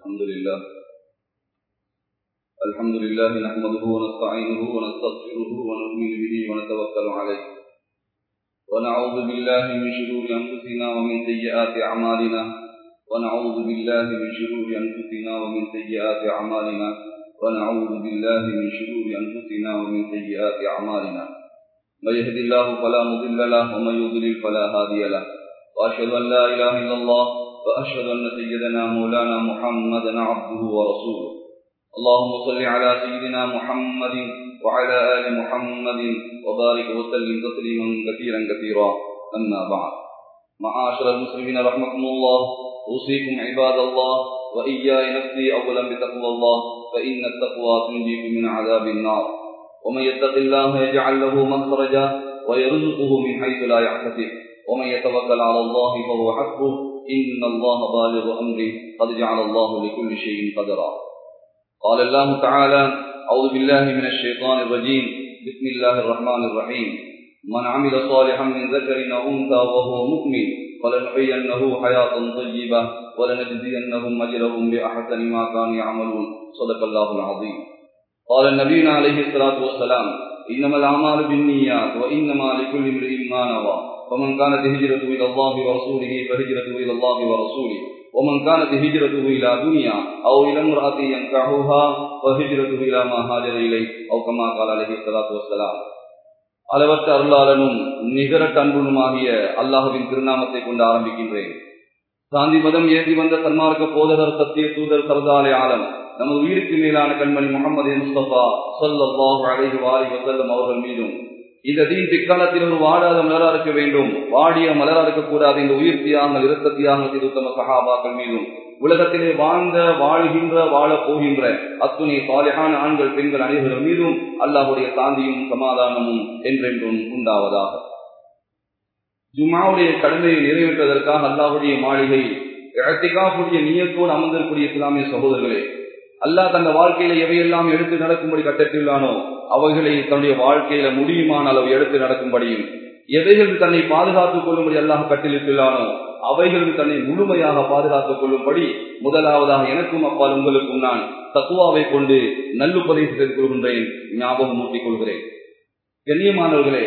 الحمد لله الحمد لله نحمده ونستعينه ونستغفره ونؤمن به ونتوكل عليه ونعوذ بالله من شرور أنفسنا ومن سيئات أعمالنا ونعوذ بالله من شرور أنفسنا ومن سيئات أعمالنا ونعوذ بالله من شرور أنفسنا ومن سيئات أعمالنا من يهد الله فلا مضل له ومن يضلل فلا هادي له وأشهد أن لا إله إلا الله وأشهد أن سيدنا مولانا محمدا عبده ورسوله اللهم صل على سيدنا محمد وعلى آل محمد وبارك وسلم تسليما كثيرا كثيرا أما بعد معاشر المسلمين رحمكم الله أوصيكم عباد الله وإياي نفسي أولا بتقوى الله فإن التقوى تنجيكم من عذاب النار ومن يتق الله يجعل له مخرجا ويرزقه من حيث لا يحتسب ومن يتوكل على الله فهو حسبه إن الله بالغ أمره قد جعل الله لكل شيء قدرا قال الله تعالى أعوذ بالله من الشيطان الرجيم بسم الله الرحمن الرحيم من عمل صالحا من ذكر أو أنثى وهو مؤمن فلنحيينه حياة طيبة ولنجزينهم أجرهم بأحسن ما كانوا يعملون صدق الله العظيم قال النبي عليه الصلاة والسلام إنما الأعمال بالنيات وإنما لكل امرئ ما نوى فمن كانت هجرته إلى الله ورسوله فهجرته إلى الله ورسوله ومن كانت هجرته إلى دنيا أو إلى امرأة ينكحها فهجرته إلى ما هاجر إليه أو كما قال عليه الصلاة والسلام அளவற்ற அருளாளனும் நிகரட்ட அன்புனுமாகிய அல்லாஹுவின் திருநாமத்தை கொண்டு ஆரம்பிக்கின்றேன் சாந்தி மதம் ஏந்தி வந்த சன்மார்க்க போதகர் சத்திய தூதர் சரதாலே ஆலம் நமது உயிருக்கு மேலான கண்மணி முகமது முஸ்தபா சொல்லல்லாஹு அலைஹி வாரி வசல்லம் அவர்கள் மீதும் இந்த தீன் பிற்காலத்தில் ஒரு வாடாத மலரா இருக்க வேண்டும் வாடிய மலரா இருக்கக்கூடாது இந்த உயிர் தியாகங்கள் இரத்த தியாகங்கள் உத்தம சகாபாக்கள் மீதும் உலகத்திலே வாழ்ந்த வாழ்கின்ற வாழப் போகின்ற அத்துணை சாலையான ஆண்கள் பெண்கள் அனைவர்கள் மீதும் அல்லாஹுடைய சாந்தியும் சமாதானமும் என்றென்றும் உண்டாவதாக ஜுமாவுடைய கடமையை நிறைவேற்றுவதற்காக அல்லாஹுடைய மாளிகை இடத்திகாவுடைய நீயத்தோடு அமர்ந்திருக்கூடிய இஸ்லாமிய சகோதரர்களே அல்லாஹ் தந்த வாழ்க்கையில எவையெல்லாம் எடுத்து நடக்கும்படி கட்டத்திலானோ அவைகளை தன்னுடைய வாழ்க்கையில முடியுமான அளவு எடுத்து நடக்கும்படியும் எவைகள் தன்னை பாதுகாத்துக் கொள்ளும்படி அல்லாஹ் கட்டளிட்டுள்ளானோ அவைகளுக்கு தன்னை முழுமையாக பாதுகாத்துக் கொள்ளும்படி முதலாவதாக எனக்கும் அப்பால் உங்களுக்கும் நான் தத்துவாவை கொண்டு நல்லுபதேசம் கொள்கின்றேன் ஞாபகம் மூட்டிக் கொள்கிறேன் கண்ணியமானவர்களே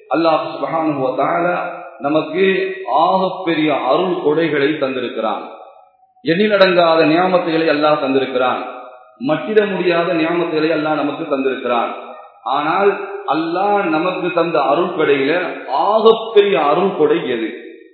அல்லாஹ் நமக்கு ஆகப்பெரிய அருள் கொடைகளை தந்திருக்கிறான் எண்ணிலடங்காத நியாமத்துகளை அல்லாஹ் தந்திருக்கிறான் மட்டிட முடியாத நியாமத்துகளை அல்லாஹ் நமக்கு தந்திருக்கிறான் ஆனால் அல்லாஹ் நமக்கு தந்த அருள் கொடையில ஆகப்பெரிய அருள் கொடை எது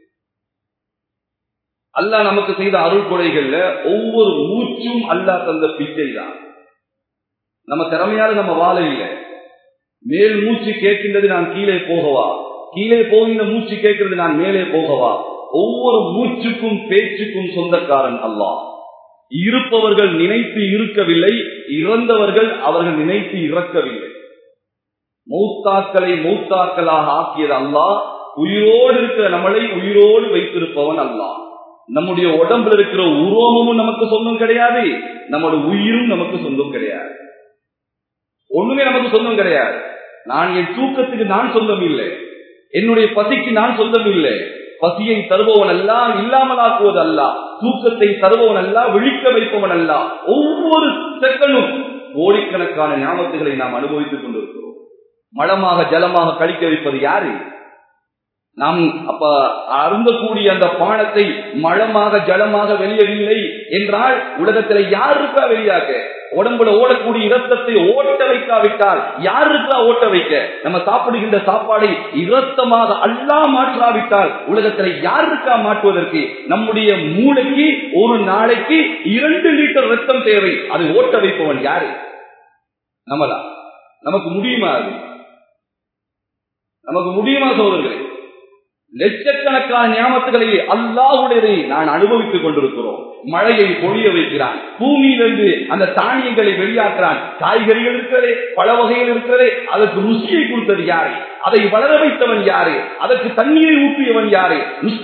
அல்லாஹ் நமக்கு செய்த அருள் கொடைகள்ல ஒவ்வொரு மூச்சும் அல்லாஹ் தந்த பிச்சை தான் நம்ம திறமையால நம்ம வாழ இல்லை மேல் மூச்சு கேட்கின்றது நான் கீழே போகவா கீழே போகின்ற மூச்சு கேட்கிறது நான் மேலே போகவா ஒவ்வொரு மூச்சுக்கும் பேச்சுக்கும் சொந்தக்காரன் அல்லாஹ் இருப்பவர்கள் நினைத்து இருக்கவில்லை இறந்தவர்கள் அவர்கள் நினைத்து இறக்கவில்லை மௌத்தாக்களை மௌத்தாக்களாக ஆக்கியது அல்லாஹ் உயிரோடு இருக்கிற நம்மளை உயிரோடு வைத்திருப்பவன் அல்லாஹ் நம்முடைய உடம்புல இருக்கிற உருவமும் நமக்கு சொந்தம் கிடையாது நம்முடைய உயிரும் நமக்கு சொந்தம் கிடையாது ஒண்ணுமே நமக்கு சொந்தம் கிடையாது நான் என் தூக்கத்துக்கு நான் சொந்தம் இல்லை என்னுடைய பசிக்கு நான் சொந்தம் இல்லை பசியை தருபவன் அல்ல இல்லாமலாக்குவது அல்ல தூக்கத்தை தருபவன் அல்ல விழிக்க வைப்பவன் அல்ல ஒவ்வொரு செகண்டும் கோடிக்கணக்கான ஞாபகத்துகளை நாம் அனுபவித்துக் கொண்டிருக்கிறோம் மலமாக ஜலமாக கழிக்க வைப்பது யாரு நாம் அப்ப அருந்தக்கூடிய அந்த பானத்தை மழமாக ஜலமாக வெளியவில்லை என்றால் உலகத்துல யார் இருக்கா வெளியாக உடம்புல ஓடக்கூடிய இரத்தத்தை ஓட்ட வைக்காவிட்டால் யார் இருக்கா ஓட்ட வைக்க நம்ம சாப்பிடுகின்ற சாப்பாடை இரத்தமாக அல்லா மாற்றாவிட்டால் உலகத்துல யார் இருக்கா மாற்றுவதற்கு நம்முடைய மூளைக்கு ஒரு நாளைக்கு இரண்டு லிட்டர் ரத்தம் தேவை அதை ஓட்ட வைப்பவன் யாரு நம்மளா நமக்கு முடியுமா அது நமக்கு முடியுமா சோதர்களே லட்சக்கணக்கான ஞாபகங்களை அல்லாவுடையதை நான் அனுபவித்துக் கொண்டிருக்கிறோம் மழையை பொழிய வைக்கிறான் பூமியிலிருந்து அந்த தானியங்களை வெளியாக்குறான் காய்கறிகள் இருக்கிறதே பல வகைகள் இருக்கிறதே அதற்கு ருசியை கொடுத்தது யாரு அதை வளர வைத்தவன் யாரு அதற்கு தண்ணீரை ஊற்றியவன் யாரு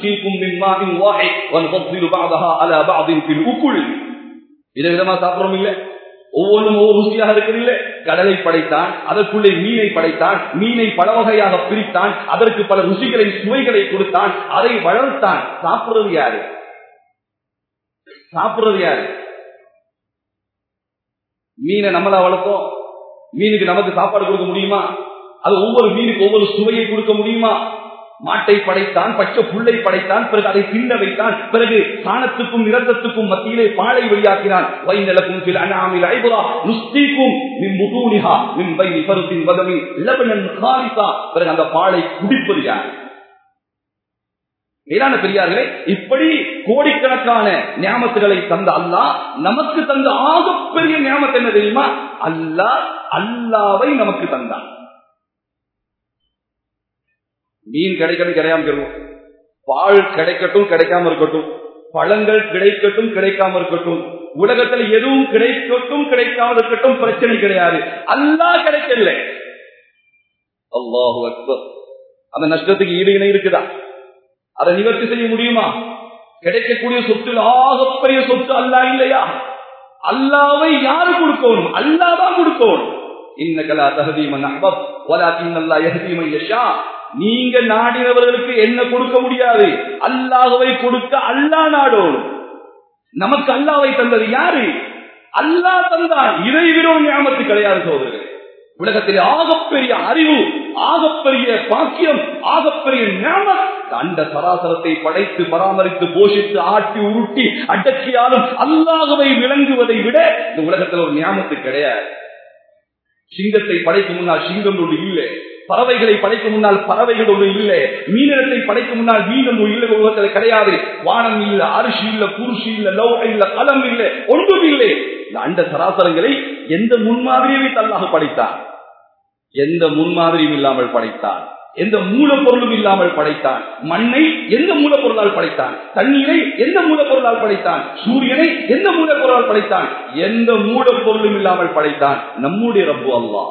இதை விதமா சாப்பிடுறோம் இல்ல ஒவ்வொன்றும் ஒவ்வொரு ருசியாக இருக்கிறதில்ல கடலை படைத்தான் அதற்குள்ளே மீனை படைத்தான் மீனை பல வகையாக பிரித்தான் அதற்கு பல ருசிகளை சுவைகளை கொடுத்தான் அதை வளர்த்தான் சாப்பிடுறது யாரு சாப்பிடுறது யாரு மீனை நம்மளா வளர்த்தோம் மீனுக்கு நமக்கு சாப்பாடு கொடுக்க முடியுமா அது ஒவ்வொரு மீனுக்கு ஒவ்வொரு சுவையை கொடுக்க முடியுமா மாட்டை படைத்தான் பச்சை புல்லை படைத்தான் பிறகு அதை பின்ன வைத்தான் பிறகு சாணத்துக்கும் நிறத்தத்துக்கும் மத்தியிலே பாலை வெளியாக்கினான் வைநலக்கும் சில அனாமில் ஐபுரா நுஸ்தீக்கும் மின் முகூனிஹா மின் வை நிபருத்தின் வதமி லபனன் காலிசா பிறகு அந்த பாலை குடிப்பது யார் மேலான பெரியார்களே இப்படி கோடிக்கணக்கான ஞாபகத்துகளை தந்த அல்லாஹ் நமக்கு தந்த ஆகப்பெரிய ஞாபகத்தை என்ன தெரியுமா அல்லாஹ் அல்லாவை நமக்கு தந்தான் மீன் கிடைக்கணும் கிடையாம இருக்கும் பால் கிடைக்கட்டும் கிடைக்காம இருக்கட்டும் பழங்கள் கிடைக்கட்டும் கிடைக்காம இருக்கட்டும் உலகத்துல எதுவும் கிடைக்கட்டும் கிடைக்காம இருக்கட்டும் பிரச்சனை கிடையாது அல்லா கிடைக்கல அல்லாஹு அக்பர் அந்த நஷ்டத்துக்கு ஈடு இணை இருக்குதா அதை நிவர்த்தி செய்ய முடியுமா கிடைக்கக்கூடிய சொத்தில் ஆகப்பெரிய சொத்து அல்லா இல்லையா அல்லாவை யாரு கொடுக்கணும் அல்லாதான் கொடுக்கணும் இன்னகலா தகதீமன் அஹ்பப் வலாக்கின் அல்லா யஹதீமன் யஷா நீங்க நாடினவர்களுக்கு என்ன கொடுக்க முடியாது அல்லாஹவை கொடுக்க அல்லா நாடோடும் நமக்கு அல்லாவை தந்தது யாரு அல்லா தந்தான் இதை விட ஞாபகத்து கிடையாது சோதரர்கள் உலகத்தில் ஆகப்பெரிய அறிவு ஆகப்பெரிய பாக்கியம் ஆகப்பெரிய ஞாபகம் அண்ட சராசரத்தை படைத்து பராமரித்து போஷித்து ஆட்டி உருட்டி அடக்கியாலும் அல்லாகவை விளங்குவதை விட இந்த உலகத்தில் ஒரு ஞாபகத்து கிடையாது சிங்கத்தை படைக்கும் முன்னால் சிங்கம் ஒன்று இல்லை பறவைகளை படைக்கும் முன்னால் பறவைகள் ஒன்று இல்லை மீனிடத்தை படைக்கும் முன்னால் மீன் ஒன்று இல்லை உலகத்தில் கிடையாது வானம் இல்ல அரிசி இல்ல குருசி இல்ல லவ் இல்ல கலம் இல்லை ஒன்றும் இல்லை இந்த அண்ட சராசரங்களை எந்த முன்மாதிரியை தல்லாக படைத்தான் எந்த முன்மாதிரியும் இல்லாமல் படைத்தான் எந்த மூலப்பொருளும் இல்லாமல் படைத்தான் மண்ணை எந்த மூலப்பொருளால் படைத்தான் தண்ணீரை எந்த மூலப்பொருளால் படைத்தான் சூரியனை எந்த மூலப்பொருளால் படைத்தான் எந்த மூலப்பொருளும் இல்லாமல் படைத்தான் நம்முடைய ரப்பு அல்லா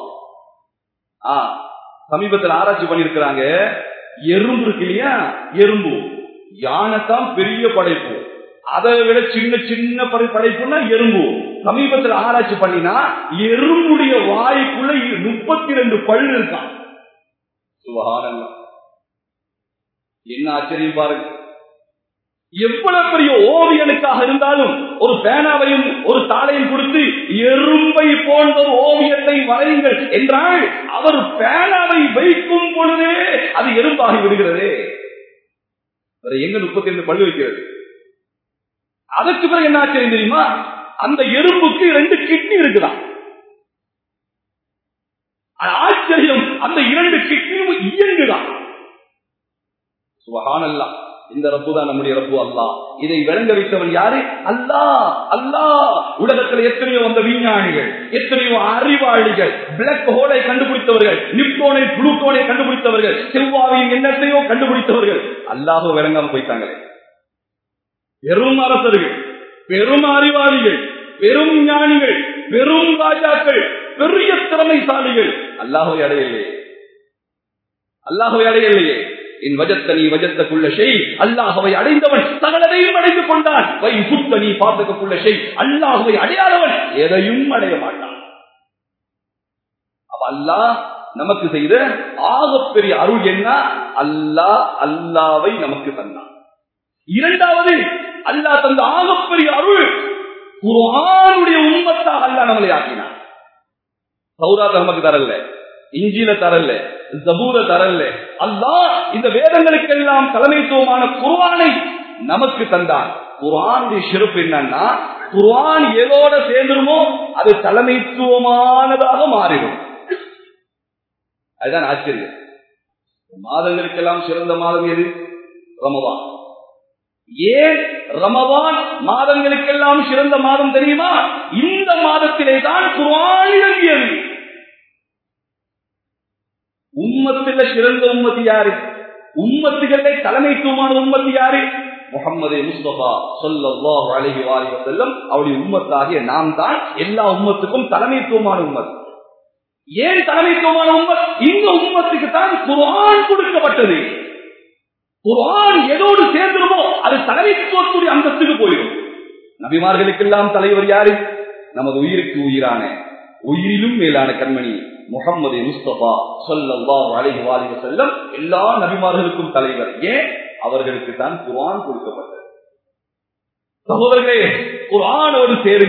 ஆ சமீபத்தில் ஆராய்ச்சி பண்ணிருக்கிறாங்க எறும்பு இருக்கு இல்லையா எறும்பு யானைத்தான் பெரிய படைப்பு அதை விட சின்ன சின்ன படைப்புன்னா எறும்பு சமீபத்தில் ஆராய்ச்சி பண்ணினா எறும்புடைய வாய்க்குள்ள முப்பத்தி ரெண்டு பல்லு இருக்கான் சுபகாரம் என்ன ஆச்சரியம் பாருங்க எவ்வளவு பெரிய ஓவியனுக்காக இருந்தாலும் ஒரு பேனாவையும் ஒரு தாளையும் கொடுத்து எறும்பை போன்ற ஒரு ஓவியத்தை வரையுங்கள் என்றால் அவர் பேனாவை வைக்கும் பொழுதே அது எறும்பாகி விடுகிறது எங்க முப்பத்தி ரெண்டு பல்லு வைக்கிறது அதற்கு பிறகு என்ன ஆச்சரியம் தெரியுமா அந்த எறும்புக்கு ரெண்டு கிட்னி இருக்குதான் ஆச்சரியம் அந்த இரண்டு கிட்னியும் இயங்குதான் சுபகானல்லா இந்த ரப்பு தான் நம்முடைய ரப்பு அல்லா இதை விளங்க வைத்தவன் யாரு அல்லா அல்லா உலகத்தில் எத்தனையோ வந்த விஞ்ஞானிகள் எத்தனையோ அறிவாளிகள் பிளாக் ஹோலை கண்டுபிடித்தவர்கள் நிப்டோனை புளூட்டோனை கண்டுபிடித்தவர்கள் செவ்வாவின் எண்ணத்தையோ கண்டுபிடித்தவர்கள் அல்லாஹோ விளங்காம போயிட்டாங்களே பெரும் அரசர்கள் பெரும் அறிவாளிகள் பெரும் ஞானிகள் பெரும் ராஜாக்கள் பெரிய திறமைசாலிகள் அல்லாஹவை அடையலையே அல்லாஹவை அடையலையே என் வஜத்தனி வஜத்தக்குள்ள செய் அல்லாஹவை அடைந்தவன் சகலதையும் அடைந்து கொண்டான் வை புத்தனி பார்த்தக்குள்ள செய் அல்லாஹவை அடையாதவன் எதையும் அடைய மாட்டான் அப்ப அல்லாஹ் நமக்கு செய்த ஆகப்பெரிய அருள் என்ன அல்லாஹ் அல்லாவை நமக்கு தந்தான் இரண்டாவது அல்லாஹ் தந்த ஆகப்பெரிய அருள் குரானுடைய உண்மத்தாக அல்லா நம்மளை ஆக்கினான் சௌராத் நமக்கு தரல இஞ்சில தரல ஜபூர தரல அல்லா இந்த வேதங்களுக்கெல்லாம் தலைமைத்துவமான குர்ஆனை நமக்கு தந்தான் குர்ஆனுடைய சிறப்பு என்னன்னா குர்ஆன் எதோட சேர்ந்துருமோ அது தலைமைத்துவமானதாக மாறிடும் அதுதான் ஆச்சரியம் மாதங்களுக்கெல்லாம் சிறந்த மாதம் எது ரமவான் ஏன் ரமவான் மாதங்களுக்கெல்லாம் சிறந்த மாதம் தெரியுமா இந்த மாதத்திலே தான் குர்ஆன் இறங்கியது உம்மத்தில சிறந்த உம்மதி யாரு உம்மத்துகளே தலைமைத்துவமான உம்மத்து யாரு முகமது முஸ்தபா சொல்லல்லாஹு அலைஹி வாலிஹி வஸல்லம் அவருடைய உம்மத்தாகிய நாம் தான் எல்லா உம்மத்துக்கும் தலைமைத்துவமான உம்மத் ஏன் தலைமைத்துவமான உம்மத் இந்த உம்மத்துக்கு தான் குர்ஆன் கொடுக்கப்பட்டது குர்ஆன் எதோடு சேர்ந்துருமோ அது தலைமைத்துவத்துடைய அந்தஸ்துக்கு போயிடும் நபிமார்களுக்கெல்லாம் தலைவர் யாரு நமது உயிருக்கு உயிரான உயிரிலும் மேலான கண்மணி முகமது முஸ்தபா சொல்லல்லாஹு அலைஹி வாலிஹி வஸல்லம் எல்லா நபிமார்களுக்கும் தலைவர் ஏன் அவர்களுக்கு தான் குர்ஆன் கொடுக்கப்பட்டது சகோதரர்களே குர்ஆனோடு சேருங்க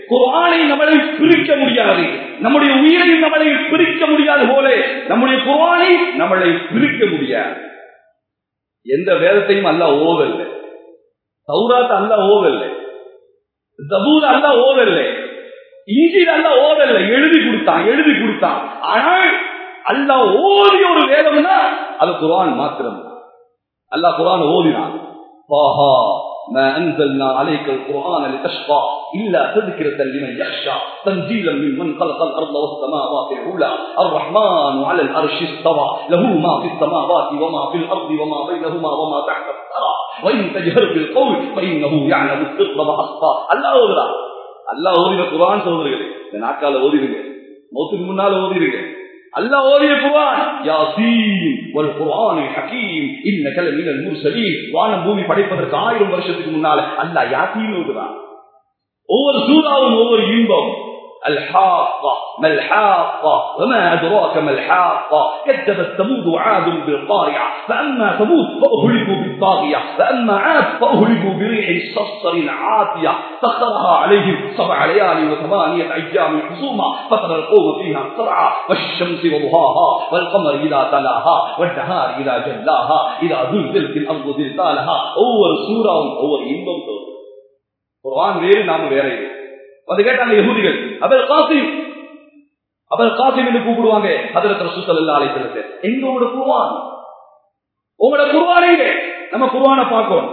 குர்ஆனை நம்மளை பிரிக்க முடியாது நம்முடைய உயிரை நம்மளை பிரிக்க முடியாது போல நம்முடைய குர்ஆனை நம்மளை பிரிக்க முடியாது எந்த வேதத்தையும் அல்ல ஓவல்ல சௌராத் அல்ல ஓவல்ல ஜபூர் அல்ல ஓவல்ல இஞ்சில் அல்ல ஓவல்ல எழுதி கொடுத்தான் எழுதி கொடுத்தான் ஆனால் அல்ல ஓதிய ஒரு வேதம்னா அது குர்ஆன் மாத்திரம் அல்லாஹ் குர்ஆன் ஓதினான் طه ما أنزلنا عليك القرآن لتشقى إلا تذكرة لمن يخشى تنزيلا ممن خلق الأرض والسماوات العلى الرحمن على الأرش استوى له ما في السماوات وما في الأرض وما بينهما وما تحت الثرى وإن تجهر بالقول فإنه يعلم السر وأخفى الله أولى الله ஓதின குர்ஆன் சகோதரர்களே இந்த நாட்கால ஓதிருங்க மௌத்துக்கு முன்னால ஓதிருங்க அல்லாஹ் ஓதிய குர்ஆன் யாசீன் வல் குர்ஆனில் ஹகீம் இன்னக லமினல் முர்சலீன் வானம் பூமி படைப்பதற்கு ஆயிரம் வருஷத்துக்கு முன்னால அல்லாஹ் யாசீன் ஓதுறான் ஒவ்வொரு சூறாவும் ஒவ்வொரு இன்பம் الحاقة ما الحاقة وما أدراك ما الحاقة كذبت ثمود وعاد بالقارعة فأما ثمود فأهلكوا بالطاغية فأما عاد فأهلكوا بريح صرصر عاتية سخرها عليهم سبع ليال وثمانية أيام حسوما فترى القوم فيها صرعى والشمس وضحاها والقمر إذا تلاها والنهار إذا جلاها إذا زلزلت الأرض زلزالها أول سورة أول إنبم குர்ஆன் வேறு நாம வேற இது வந்து கேட்டாங்க யகூதிகள் அபல் காசிம் அபல் காசிம் என்று கூப்பிடுவாங்க ஹதரத் ரசூல் ஸல்லல்லாஹு அலைஹி வஸல்லம் எங்க உங்களோட குர்ஆன் உங்களோட குர்ஆன் எங்க நம்ம குர்ஆனை பார்க்கணும்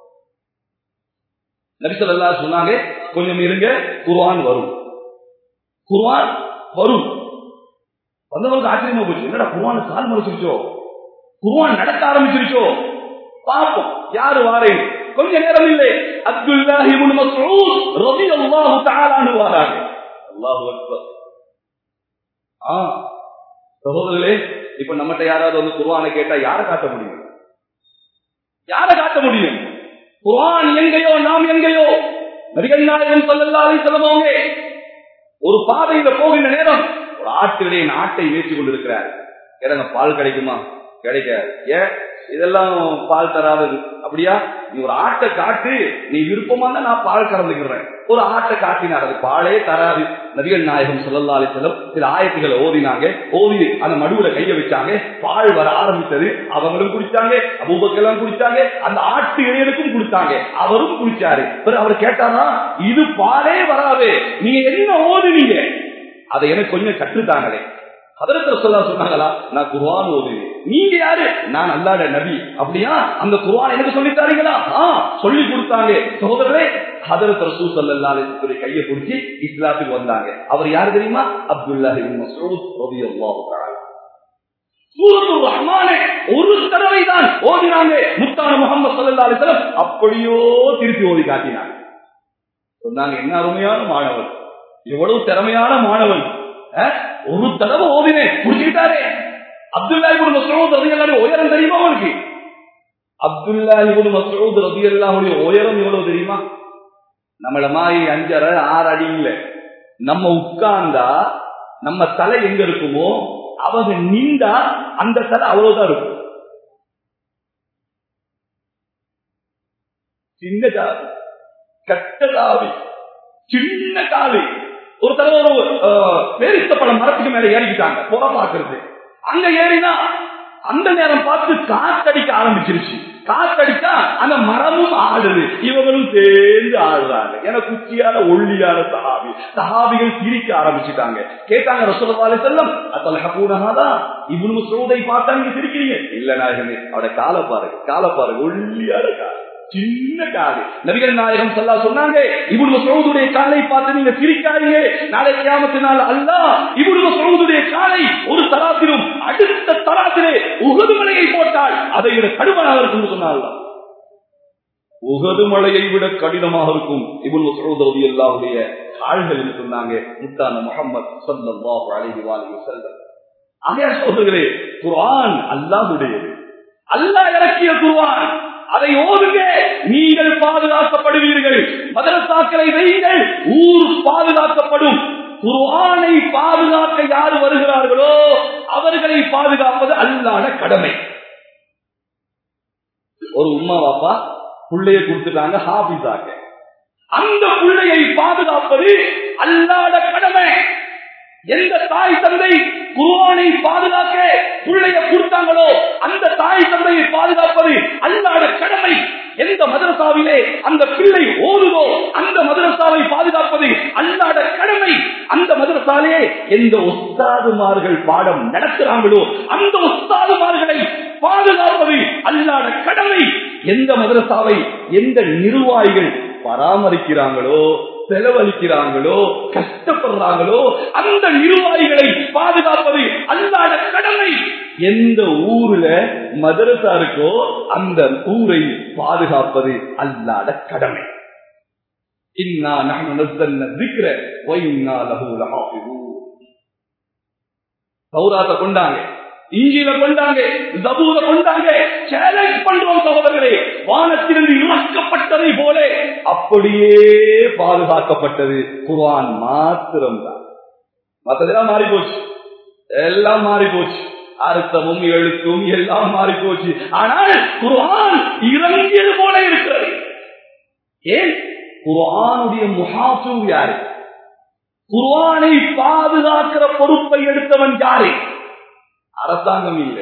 நபி ஸல்லல்லாஹு அலைஹி சொன்னாங்க கொஞ்சம் இருங்க குர்ஆன் வரும் குர்ஆன் வரும் வந்தவங்களுக்கு ஆச்சரியமா போச்சு என்னடா குர்ஆன் கால் மறைச்சிருச்சோ குர்ஆன் நடக்க ஆரம்பிச்சிருச்சோ பாப்போம் யாரு வாரேன் கொஞ்ச நேரம் இல்லை அப்துல்லாஹி இப்னு மஸ்ஊத் ரலியல்லாஹு தஆலா அன்ஹு வராங்க அல்லாஹு அக்பர் ஆ சகோதரர்களே இப்ப நம்மகிட்ட யாராவது வந்து குர்ஆனை கேட்டா யாரை காட்ட முடியும் யாரை காட்ட முடியும் குர்ஆன் எங்கேயோ நாம் எங்கேயோ நபிகள் நாயகம் ஸல்லல்லாஹு அலைஹி வஸல்லம் அவங்க ஒரு பாதையில போகின்ற நேரம் ஒரு ஆட்டிலே ஆட்டை மேய்ச்சி கொண்டிருக்கிறார் எனக்கு பால் கிடைக்குமா கிடைக்காது ஏன் இதெல்லாம் பால் தராதது அப்படியா நீ ஒரு ஆட்டை காட்டு நீ விருப்பமா தான் நான் பால் கறந்துக்கிறேன் ஒரு ஆட்டை காட்டினார் அது பாலே தராது நபிகள் நாயகம் சொல்லல்லா செல்லம் சில ஆயத்துகளை ஓதினாங்க ஓதி அந்த மடுவுல கைய வச்சாங்க பால் வர ஆரம்பித்தது அவங்களும் குடிச்சாங்க அபூபக்கெல்லாம் குடிச்சாங்க அந்த ஆட்டு இளையனுக்கும் குடிச்சாங்க அவரும் குடிச்சாரு பிறகு அவர் கேட்டாரா இது பாலே வராது நீங்க என்ன ஓதுனீங்க அதை எனக்கு கொஞ்சம் கற்றுத்தாங்களே அதற்கு சொல்ல சொன்னாங்களா நான் குர்ஆன் ஓதுவேன் நீங்க யாரு நான் அல்லாட நபி அப்படியா அந்த குர்ஆன் எனக்கு சொல்லி தாரீங்களா ஆ சொல்லி கொடுத்தாங்க சகோதரரே ஹதரத் ரசூல் ஸல்லல்லாஹு அலைஹி வஸல்லம் கையை பிடிச்சி இஸ்லாத்துக்கு வந்தாங்க அவர் யார் தெரியுமா அப்துல்லாஹ் இப்னு மஸ்ஊத் ரலியல்லாஹு தஆலா சூரத்துல் ரஹ்மானே ஒரு தடவை தான் ஓதினாங்க முத்தான முகமது ஸல்லல்லாஹு அலைஹி வஸல்லம் அப்படியோ திருப்பி ஓதி காட்டினாங்க சொன்னாங்க என்ன அருமையான மாணவன் எவ்வளவு திறமையான மாணவன் ஒரு தடவை ஓதினேன் புடிச்சுக்கிட்டாரே அப்துல்லா இபுன் மசூத் ரதியல்லாஹு உயரம் தெரியுமா உங்களுக்கு அப்துல்லா இபுன் மசூத் ரதியல்லாஹு உயரம் எவ்வளவு தெரியுமா நம்மள மாதிரி அஞ்சரை ஆறு அடி இல்ல நம்ம உட்கார்ந்தா நம்ம தலை எங்க இருக்குமோ அவங்க நின்றா அந்த தலை அவ்வளவுதான் இருக்கும் சின்ன காவி கட்ட காவி சின்ன காவி ஒரு தடவை ஒரு பேரித்த பழம் மரத்துக்கு மேல ஏறிக்கிட்டாங்க புற பாக்குறது அங்க ஏறினா அந்த நேரம் பார்த்து காத்தடிக்க ஆரம்பிச்சிருச்சு காத்தடிச்சா அந்த மரமும் ஆடுது இவங்களும் சேர்ந்து ஆடுறாங்க என குச்சியான ஒல்லியான சஹாபி சஹாபிகள் சிரிக்க ஆரம்பிச்சுட்டாங்க கேட்டாங்க ரசோலவாலை செல்லம் அத்தலக பூனகாதா இவனு சோதை பார்த்தா நீங்க சிரிக்கிறீங்க இல்ல நாயகமே அவட காலை பாருங்க காலை பாருங்க ஒல்லியான காலை சின்ன காது நபிகள் நாயகம் சொல்லா சொன்னாங்க இவ்வளவு சௌதுடைய காலை பார்த்து நீங்க சிரிக்காதீங்க நாளை கியாமத்து நாள் அல்ல இவ்வளவு சௌதுடைய காலை ஒரு தராத்திலும் அடுத்த தராத்திலே உகது மலையை போட்டால் அதை விட கடுமையாக இருக்கும் சொன்னால் உகது மலையை விட கடினமாக இருக்கும் இவ்வளவு சௌதரதி எல்லாருடைய கால்கள் என்று சொன்னாங்க முத்தான முகமது சொல்லல்லாஹு அலைஹி வாலிஹி வஸல்லம் ஆகையால் சொல்லுகிறே குர்ஆன் அல்லாஹ்வுடையது அல்லாஹ் இறக்கிய குர்ஆன் அதை ஓதுங்க நீங்கள் பாதுகாக்கப்படுவீர்கள் மதரசாக்களை வையுங்கள் ஊர் பாதுகாக்கப்படும் குர்ஆனை பாதுகாக்க யார் வருகிறார்களோ அவர்களை பாதுகாப்பது அல்லாத கடமை ஒரு உமா பாப்பா பிள்ளைய கொடுத்துட்டாங்க ஹாபிஸாக்க அந்த பிள்ளையை பாதுகாப்பது அல்லாட கடமை எந்த தாய் தந்தை குருவானை பாதுகாக்க பிள்ளைய கொடுத்தாங்களோ அந்த தாய் தந்தையை பாதுகாப்பது அல்லாட கடமை எந்த மதரசாவிலே அந்த பிள்ளை ஓடுதோ அந்த மதரசாவை பாதுகாப்பது அல்லாட கடமை அந்த மதரசாலே எந்த ஒஸ்தாதுமார்கள் பாடம் நடத்துறாங்களோ அந்த ஒஸ்தாதுமார்களை பாதுகாப்பது அல்லாட கடமை எந்த மதரசாவை எந்த நிர்வாகிகள் பராமரிக்கிறாங்களோ செலவழிக்கிறாங்களோ கஷ்டப்படுறாங்களோ அந்த நிர்வாகிகளை பாதுகாப்பது அல்லாத கடமை எந்த ஊர்ல மதரசா இருக்கோ அந்த ஊரை பாதுகாப்பது அல்லாத கடமை இன்னா நஹ்னு நஸ்ஸல்னா ذِكْرَ وَإِنَّا لَهُ لَحَافِظُونَ தௌராத்தை கொண்டாங்க இஞ்சில கொண்டாங்க ஜபூர கொண்டாங்க சேலஞ்ச் பண்றோம் சகோதரர்களே வானத்திலிருந்து இறக்கப்பட்டதை போல அப்படியே பாதுகாக்கப்பட்டது குர்ஆன் மாத்திரம்தான் மத்ததெல்லாம் மாறி போச்சு எல்லாம் மாறி போச்சு அர்த்தமும் எழுத்தும் எல்லாம் மாறி போச்சு ஆனால் குர்ஆன் இறங்கியது போல இருக்கிறது ஏன் குர்ஆனுடைய முகாசு யாரு குர்ஆனை பாதுகாக்கிற பொறுப்பை எடுத்தவன் யாரு அரசாங்கம் இல்லை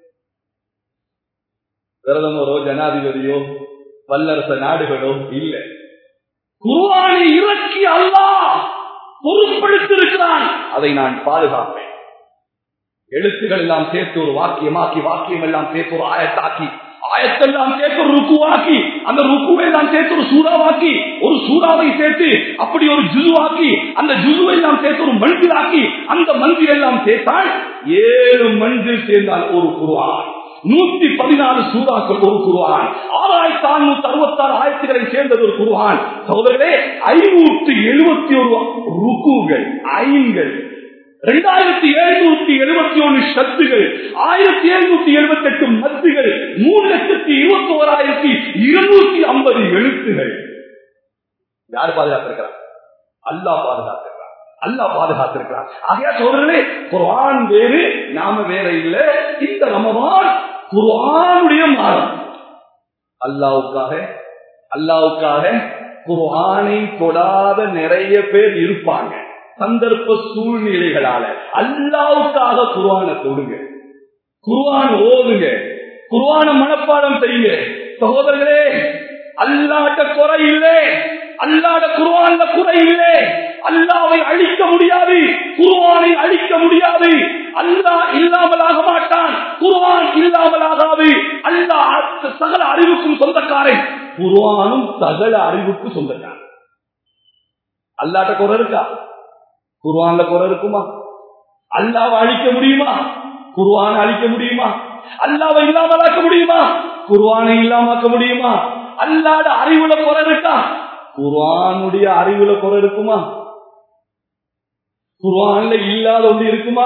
பிரதமரோ ஜனாதிபதியோ வல்லரச நாடுகளோ இல்ல குருவானை இறக்கி அல்லாஹ் பொறுப்படுத்திருக்கிறான் அதை நான் பாதுகாப்பேன் எழுத்துக்கள் எல்லாம் சேர்த்து ஒரு வாக்கியமாக்கி வாக்கியம் எல்லாம் சேர்த்து ஒரு ஆயத்தாக்கி ஆயத்தெல்லாம் சேர்த்து ஒரு ருக்குவாக்கி அந்த ருக்குவை எல்லாம் சேர்த்து ஒரு சூறாவாக்கி ஒரு சூறாவை சேர்த்து அப்படி ஒரு ஜுதுவாக்கி அந்த ஜுதுவை எல்லாம் சேர்த்து ஒரு மந்திராக்கி அந்த மந்திர் எல்லாம் சேர்த்தால் ஏழு மந்திர் சேர்ந்தால் ஒரு குருவான் நூத்தி பதினாலு சூறாக்கள் ஒரு குருவான் ஆறாயிரத்தி அறுநூத்தி அறுபத்தாறு ஆயிரத்துகளை சேர்ந்தது ஒரு குருவான் சகோதரர்களே ஐநூத்தி எழுபத்தி ஒரு ருக்குகள் ஐன்கள் இரண்டாயிரத்தி எழுநூத்தி எழுபத்தி ஒன்னு சத்துகள் ஆயிரத்தி எழுநூத்தி எழுபத்தி எட்டு மத்துகள் மூணு லட்சத்தி இருபத்தி ஓராயிரத்தி இருநூத்தி ஐம்பது எழுத்துகள் யார் பாதுகாத்திருக்கிறார் அல்லாஹ் பாதுகாத்திருக்கிறார் அல்லாஹ் பாதுகாத்திருக்கிறார் ஆகையா சோதரர்களே குர்ஆன் வேறு நாம வேற இல்ல இந்த ரமதான் குர்ஆனுடைய மாதம் அல்லாவுக்காக அல்லாவுக்காக குர்ஆனை தொடாத நிறைய பேர் இருப்பாங்க சந்தர்ப்ப சூழ்நிலைகளால அல்லாவுக்காக குருவான தொடுங்க குருவான் ஓதுங்க குருவான மனப்பாடம் செய்யுங்க சகோதரர்களே அல்லாட்ட குறை இல்லை அல்லாட குருவான்ல குறை இல்லை அல்லாவை அழிக்க முடியாது குருவானை அழிக்க முடியாது அல்லா இல்லாமலாக மாட்டான் குருவான் இல்லாமலாகாது அல்லா சகல அறிவுக்கும் சொந்தக்காரன் குருவானும் சகல அறிவுக்கு சொந்தக்காரன் அல்லாட்ட குறை இருக்கா குருவான்ல குறை இருக்குமா அல்லாவை அழிக்க முடியுமா குருவானை அழிக்க முடியுமா அல்லாவை இல்லாமலாக்க முடியுமா குருவானை இல்லாமக்க முடியுமா அல்லாட அறிவுல குறை இருக்கா குர்ஆனுடைய அறிவுல குறை இருக்குமா குர்ஆன்ல இல்லாத ஒன்று இருக்குமா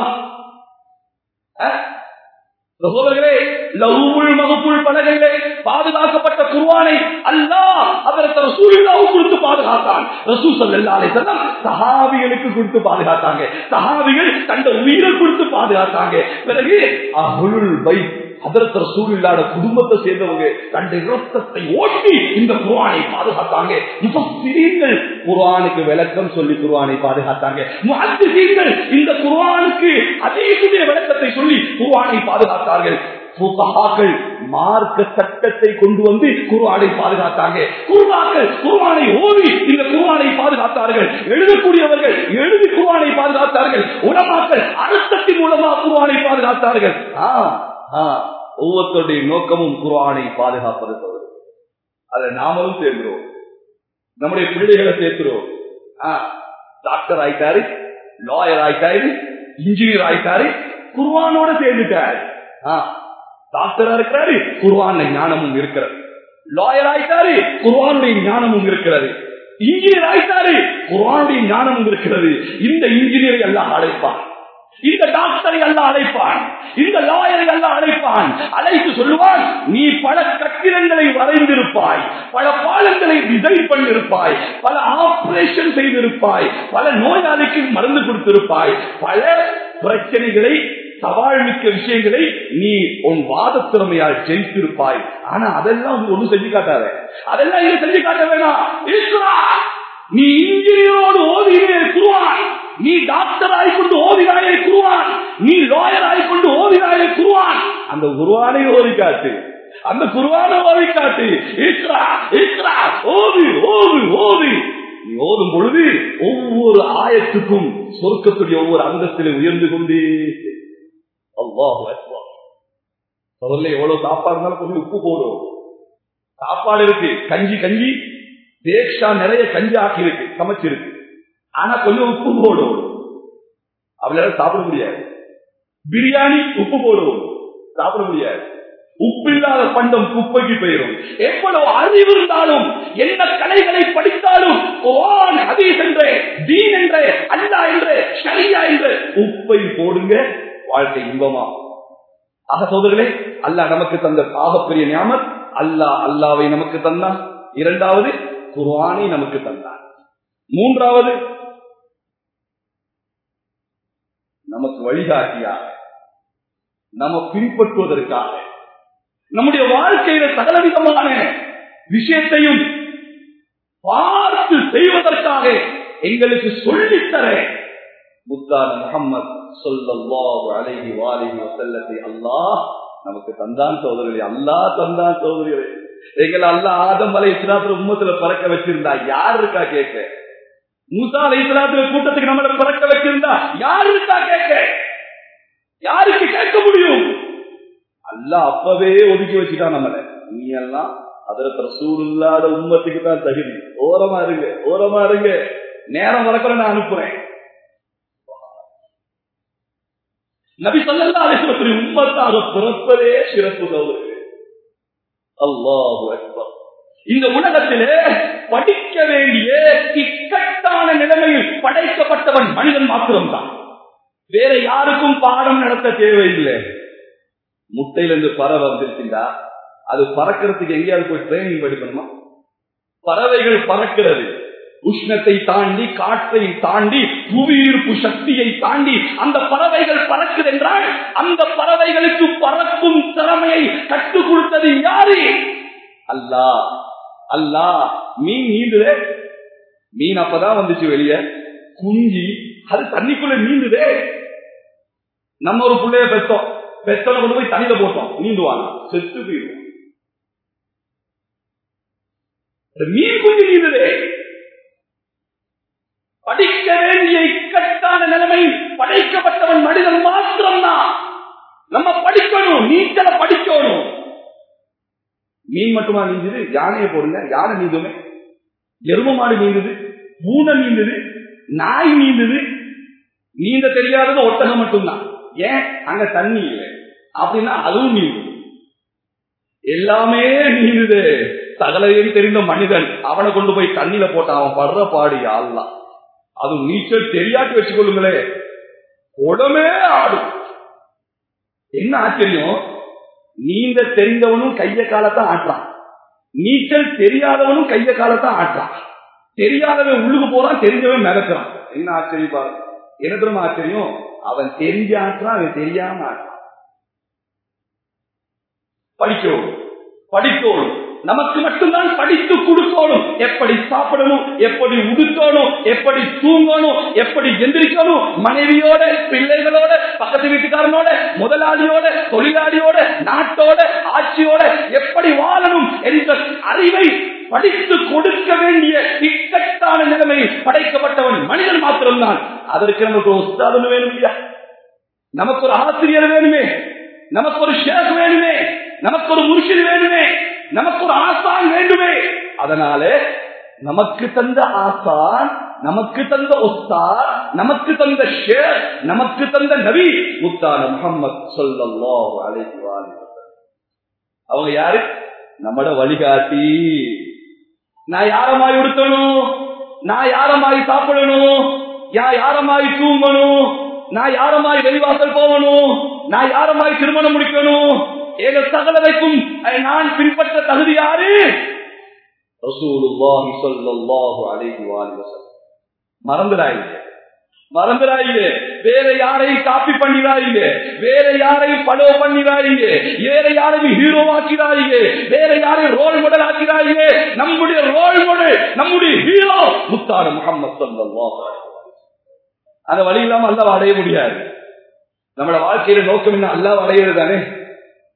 சகோதரர்களே லவ்வுள் மகப்புள் பலகையிலே பாதுகாக்கப்பட்ட குர்ஆனை அல்லாஹ் அதற்கு ரசூலுல்லாஹ் கொடுத்து பாதுகாத்தான் ரசூல் ஸல்லல்லாஹு அலைஹி வஸல்லம் சஹாபிகளுக்கு கொடுத்து பாதுகாத்தாங்க சஹாபிகள் தந்த உயிரை கொடுத்து பாதுகாத்தாங்க பிறகு அஹ்லுல் பைத் அதற்கு ரசூலுல்லாட குடும்பத்தை சேர்ந்தவங்க தன்னுடைய இரத்தத்தை ஓட்டி இந்த குர்ஆனை பாதுகாத்தாங்க முஃபஸ்ஸிரீன்கள் குர்ஆனுக்கு விளக்கம் சொல்லி குர்ஆனை பாதுகாத்தாங்க முஹத்திஸீன்கள் இந்த குர்ஆனுக்கு அதீசுடைய விளக்கத்தை சொல்லி குர்ஆனை பாதுகாத்தார்கள் புத்தகாக்கள் மார்க்க சட்டத்தை கொண்டு வந்து குர்ஆனை பாதுகாத்தாங்க குர்ஆக்கள் குர்ஆனை ஓதி இந்த குர்ஆனை பாதுகாத்தார்கள் எழுதக்கூடியவர்கள் எழுதி குர்ஆனை பாதுகாத்தார்கள் உலமாக்கள் அர்த்தத்தின் மூலமா குர்ஆனை பாதுகாத்தார்கள் ஆ ஆ ஒவ்வொருத்தருடைய நோக்கமும் குர்ஆனை பாதுகாப்பது தவறு அதை நாமளும் சேர்க்கிறோம் நம்முடைய பிள்ளைகளை சேர்க்கிறோம் டாக்டர் ஆயிட்டாரு லாயர் ஆயிட்டாரு இன்ஜினியர் ஆயிட்டாரு குர்ஆனோட சேர்ந்துட்டாரு டாக்டரா இருக்கிறாரு குர்ஆன் ஞானமும் இருக்கிறது லாயர் ஆயிட்டாரு குர்ஆனுடைய ஞானமும் இருக்கிறது இன்ஜினியர் ஆயிட்டாரு குர்ஆனுடைய ஞானமும் இருக்கிறது இந்த இன்ஜினியரை எல்லாம் அழைப்பான் இந்த டாக்டரை எல்லாம் அழைப்பான் இந்த லாயரை எல்லாம் அழைப்பான் அழைத்து சொல்லுவான் நீ பல கட்டிடங்களை வரைந்திருப்பாய் பல பாலங்களை டிசைன் பண்ணிருப்பாய் பல ஆபரேஷன் செய்திருப்பாய் பல நோயாளிக்கு மருந்து கொடுத்திருப்பாய் பல பிரச்சனைகளை சவால் மிக்க விஷயங்களை நீ உன் வாத திறமையால் ஜெயித்திருப்பாய் ஆனா அதெல்லாம் ஒண்ணு செஞ்சு காட்டாத அதெல்லாம் இங்க செஞ்சு காட்ட வேணாம் ஈஸ்வரா நீ இன்ஜினியரோடு ஓதியே அந்த குருவானை ஓதி காட்டு அந்த குருவான ஓதி காட்டு இக்ரா இக்ரா ஓது ஓது ஓது நீ ஓதும் பொழுது ஒவ்வொரு ஆயத்துக்கும் சொர்க்கத்துடைய ஒவ்வொரு அந்தத்திலும் உயர்ந்து கொண்டே அல்லாஹ் அவர்ல எவ்வளவு சாப்பாடு இருந்தாலும் கொஞ்சம் உப்பு போடும் சாப்பாடு இருக்கு கஞ்சி கஞ்சி தேக்ஷா நிறைய கஞ்சி ஆக்கி இருக்கு சமைச்சிருக்கு ஆனா கொஞ்சம் உப்பு போடும் அவளால சாப்பிட முடியாது பிரியாணி உப்பு போடும் சாப்பிட முடியாது உப்பில்லாத பண்டம் குப்பைக்கு போயிடும் எவ்வளவு அறிவு இருந்தாலும் என்ன கலைகளை படித்தாலும் குர்ஆன் ஹதீஸ் என்ற தீன் என்ற அல்லா என்ற ஷரியா என்ற உப்பை போடுங்க வாழ்க்கை இன்பமா ஆக சோதர்களே அல்லாஹ் நமக்கு தந்த பாகப்பெரிய ஞாபகம் அல்லாஹ் அல்லாவை நமக்கு தந்தான் இரண்டாவது குர்ஆனை நமக்கு தந்தான் மூன்றாவது நமக்கு வழிகாட்டியாக நம்ம பின்பற்றுவதற்காக நம்முடைய வாழ்க்கையில சகலவிதமான விஷயத்தையும் பார்த்து செய்வதற்காக எங்களுக்கு சொல்லித்தர முத்தான முகம்மது சொல்லல்லாஹு அலைஹி வாலிஹி வஸல்லத்தை அல்லாஹ் நமக்கு தந்தான் சோதரர்களே அல்லாஹ் தந்தான் சோதரர்களே எங்களை அல்லாஹ் ஆதம் அலை இஸ்லாத்துல உம்மத்துல பறக்க வச்சிருந்தா யார் இருக்கா கேட்க மூசா அலை இஸ்லாத்துல கூட்டத்துக்கு நம்மள பறக்க வச்சிருந்தா யார் இருக்கா கேட்க யாருக்கு கேட்க முடியும் அல்லாஹ் அப்பவே ஒதுக்கி வச்சுட்டான் நம்மள நீ எல்லாம் அதுல ரசூல் இல்லாத உம்மத்துக்கு தான் தகுதி ஓரமா இருங்க ஓரமா இருங்க நேரம் வரக்குள்ள நான் அனுப்புறேன் நபி சொல்லா அலிஸ்வத்திரி உம்மத்தாக பிறப்பதே சிறப்பு கௌரவ அல்லாஹு அக்பர் இந்த உலகத்திலே படிக்க வேண்டிய இக்கட்டான நிலைமையில் படைக்கப்பட்டவன் மனிதன் மாத்திரம்தான் வேற யாருக்கும் பாடம் நடத்த தேவையில்லை முட்டையிலிருந்து பறவை வந்திருக்கின்றா அது பறக்கிறதுக்கு எங்கேயாவது போய் ட்ரைனிங் படிக்கணுமா பறவைகள் பறக்கிறது உஷ்ணத்தை தாண்டி காற்றை தாண்டி புவியீர்ப்பு சக்தியை தாண்டி அந்த பறவைகள் பறக்குது என்றால் அந்த பறவைகளுக்கு பறக்கும் திறமையை கற்றுக் கொடுத்தது யாரு அல்லா அல்லா மீன் நீந்துதே மீன் அப்பதான் வந்துச்சு வெளியே குஞ்சி அது தண்ணிக்குள்ள நீந்துதே நம்ம ஒரு பிள்ளைய பெற்றோம் பெத்தனை கொண்டு போய் தண்ணியில போட்டோம் நீந்துவாங்க செத்து போயிடுவோம் மீன் குஞ்சு நீந்துதே படிக்க வேண்டிய இக்கட்டான நிலைமை படைக்கப்பட்டவன் மனிதன் மாத்திரம்தான் நம்ம படிக்கணும் நீச்சல படிக்கணும் மீன் மட்டுமா நீந்தது யானையை போடுங்க யானை நீந்துமே எரும மாடு நீந்தது பூனை நீந்தது நாய் நீந்தது நீந்த தெரியாதது ஒட்டகம் மட்டும்தான் ஏன் அங்க தண்ணி இல்லை அப்படின்னா அதுவும் நீந்துது எல்லாமே நீந்துது சகலையும் தெரிந்த மனிதன் அவனை கொண்டு போய் தண்ணியில போட்ட அவன் படுற பாடு யாழ்லாம் அது நீச்சல் தெரியாட்டி வச்சுக்கொள்ளுங்களே உடமே ஆடும் என்ன ஆச்சரியம் நீந்த தெரிந்தவனும் கைய காலத்தான் ஆட்டுறான் நீச்சல் தெரியாதவனும் கைய காலத்தான் ஆட்டுறான் தெரியாதவன் உள்ளுக்கு போறான் தெரிஞ்சவன் மிதக்கிறான் என்ன ஆச்சரியம் பாரு என்ன தெரியுமா ஆச்சரியம் அவன் தெரிஞ்ச ஆட்டுறான் அவன் தெரியாம ஆட்டுறான் படிக்கணும் படிக்கணும் நமக்கு மட்டும்தான் படித்து கொடுக்கணும் எப்படி சாப்பிடணும் எப்படி உடுக்கணும் எப்படி தூங்கணும் எப்படி எந்திரிக்கணும் மனைவியோட பிள்ளைகளோட பக்கத்து வீட்டுக்காரனோட முதலாளியோட தொழிலாளியோட நாட்டோட ஆட்சியோட எப்படி வாழணும் என்ற அறிவை படித்து கொடுக்க வேண்டிய இக்கட்டான நிலைமையில் படைக்கப்பட்டவன் மனிதன் மாத்திரம்தான் அதற்கு நமக்கு ஒரு உஸ்தாதன் வேணும் இல்லையா நமக்கு ஒரு ஆசிரியர் வேணுமே நமக்கு ஒரு ஷேக் வேணுமே நமக்கு ஒரு முருஷன் வேணுமே நமக்கு ஒரு ஆசான் வேண்டுமே அதனால நமக்கு தந்த ஆசான் நமக்கு தந்த உஸ்தாத் நமக்கு தந்த ஷேர் நமக்கு தந்த நபி முத்தான முகமது சொல்லல்லாஹு அலைஹி வஸல்லம் அவங்க யாரு நம்மட வழிகாட்டி நான் யாரமாய் உடுத்தணும் நான் யாரமாய் சாப்பிடணும் நான் யாரமாய் தூங்கணும் நான் யாரமாய் வெளிவாசல் போகணும் நான் யாரமாய் திருமணம் முடிக்கணும் ஏக சகலவைக்கும் நான் பின்பற்ற தகுதி யாரு ரசூலுல்லாஹி ஸல்லல்லாஹு அலைஹி வஸல்லம் மறந்துடாதீங்க மறந்துடாதீங்க வேற யாரையும் காப்பி பண்ணிடாதீங்க வேற யாரையும் பலோ பண்ணிடாதீங்க வேற யாரையும் ஹீரோ ஆக்கிடாதீங்க வேற யாரையும் ரோல் மாடல் ஆக்கிடாதீங்க நம்முடைய ரோல் மாடல் நம்முடைய ஹீரோ முத்தான முகமது ஸல்லல்லாஹு அலைஹி அந்த வழி இல்லாம அல்லாஹ் அடைய முடியாது நம்மளோட வாழ்க்கையில நோக்கம் என்ன அல்லாஹ் அடையிறது தானே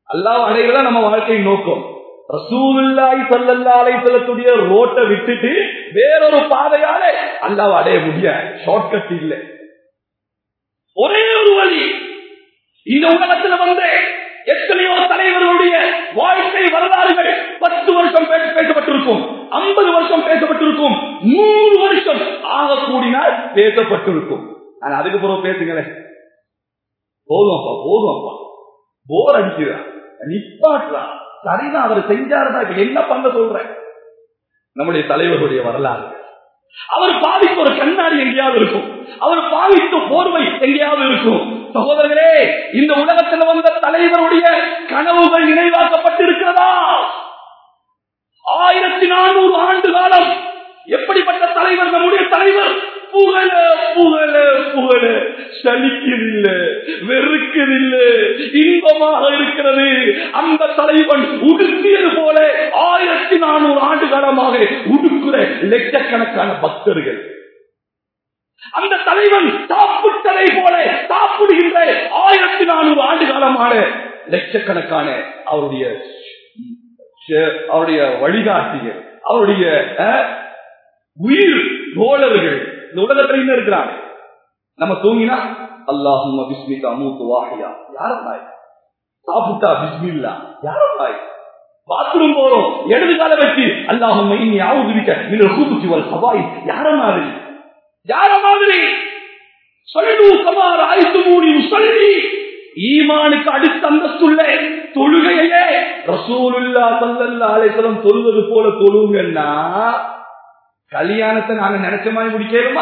அல்லாஹ் அடைவதான் நம்ம வாழ்க்கையின் நோக்கம் ரசூலுல்லாஹி ஸல்லல்லாஹு அலைஹி வஸல்லத்துடைய ரோட்டை விட்டுட்டு வேறொரு பாதையால அல்லாஹ் அடைய முடியாது ஷார்ட்கட் இல்ல ஒரே ஒரு வழி இந்த உலகத்துல வந்து எத்தனையோ தலைவர்களுடைய வாழ்க்கை வரலாறுகள் பத்து வருஷம் பேச- பேசப்பட்டிருக்கும் ஐம்பது வருஷம் பேசப்பட்டிருக்கும் நூறு வருஷம் ஆக கூடினால் பேசப்பட்டிருக்கும் ஆனா அதுக்கு பிறகு பேசுங்களேன் போதும் அப்பா போதும் அப்பா போர் அடிக்கிறா நிப்பாட்டுறா சரிதான் அவர் செஞ்சாருதான் இப்ப என்ன பண்ண சொல்றேன் நம்முடைய தலைவர்களுடைய வரலாறு அவர் பாவித்த ஒரு கண்ணாடி எங்கேயாவது இருக்கும் அவர் பாவித்த போர்வை எங்கேயாவது இருக்கும் சகோதரர்களே இந்த உலகத்தில் வந்த தலைவருடைய கனவுகள் நினைவாக்கப்பட்டிருக்கிறதா ஆயிரத்தி நானூறு ஆண்டு காலம் எப்படிப்பட்ட தலைவர் நம்முடைய தலைவர் புகழ புகழ புகழ சலிக்கதில்லை வெறுக்கதில்லை இன்பமாக இருக்கிறது அந்த தலைவன் உடுத்தியது போல ஆயிரத்தி நானூறு ஆண்டு காலமாக உடுக்குற லட்சக்கணக்கான பக்தர்கள் அந்த தலைவன் சாப்பிட்டதை போல சாப்பிடுகின்ற ஆயிரத்தி நானூறு ஆண்டு காலமான லட்சக்கணக்கான அவருடைய ஷ- அவருடைய வழிகாட்டிகள் அவருடைய அஹ், உயிர் தோழர்கள் இந்த உலகத்துல இன்னும் இருக்கிறாங்க நம்ம தூங்கினா அல்லாஹும் பிஸ்மிகா மூத்து வாஹியா யாரும் பாய் சாப்பிட்டா பிஸ்மில்லா யாரும் பாய் பாத்ரூம் போறோம் இடது கால வச்சு அல்லாஹும் இனி யாவது விட்ட இன்னொரு கூப்புச்சி வல் சபாய் யார மாதிரி யார மாதிரி சொல்லு கமார் ஆய்த்து மூடி சொல்லி ஈமானுக்கு அடுத்த அந்தஸ்துள்ள தொழுகையே ரசூலுல்லா சல்லல்லா அலைஹிஸ்ஸலாம் தொழுவது போல தொழுங்கன்னா கல்யாணத்தை நாங்க நினைச்ச மாதிரி முடிக்கணுமா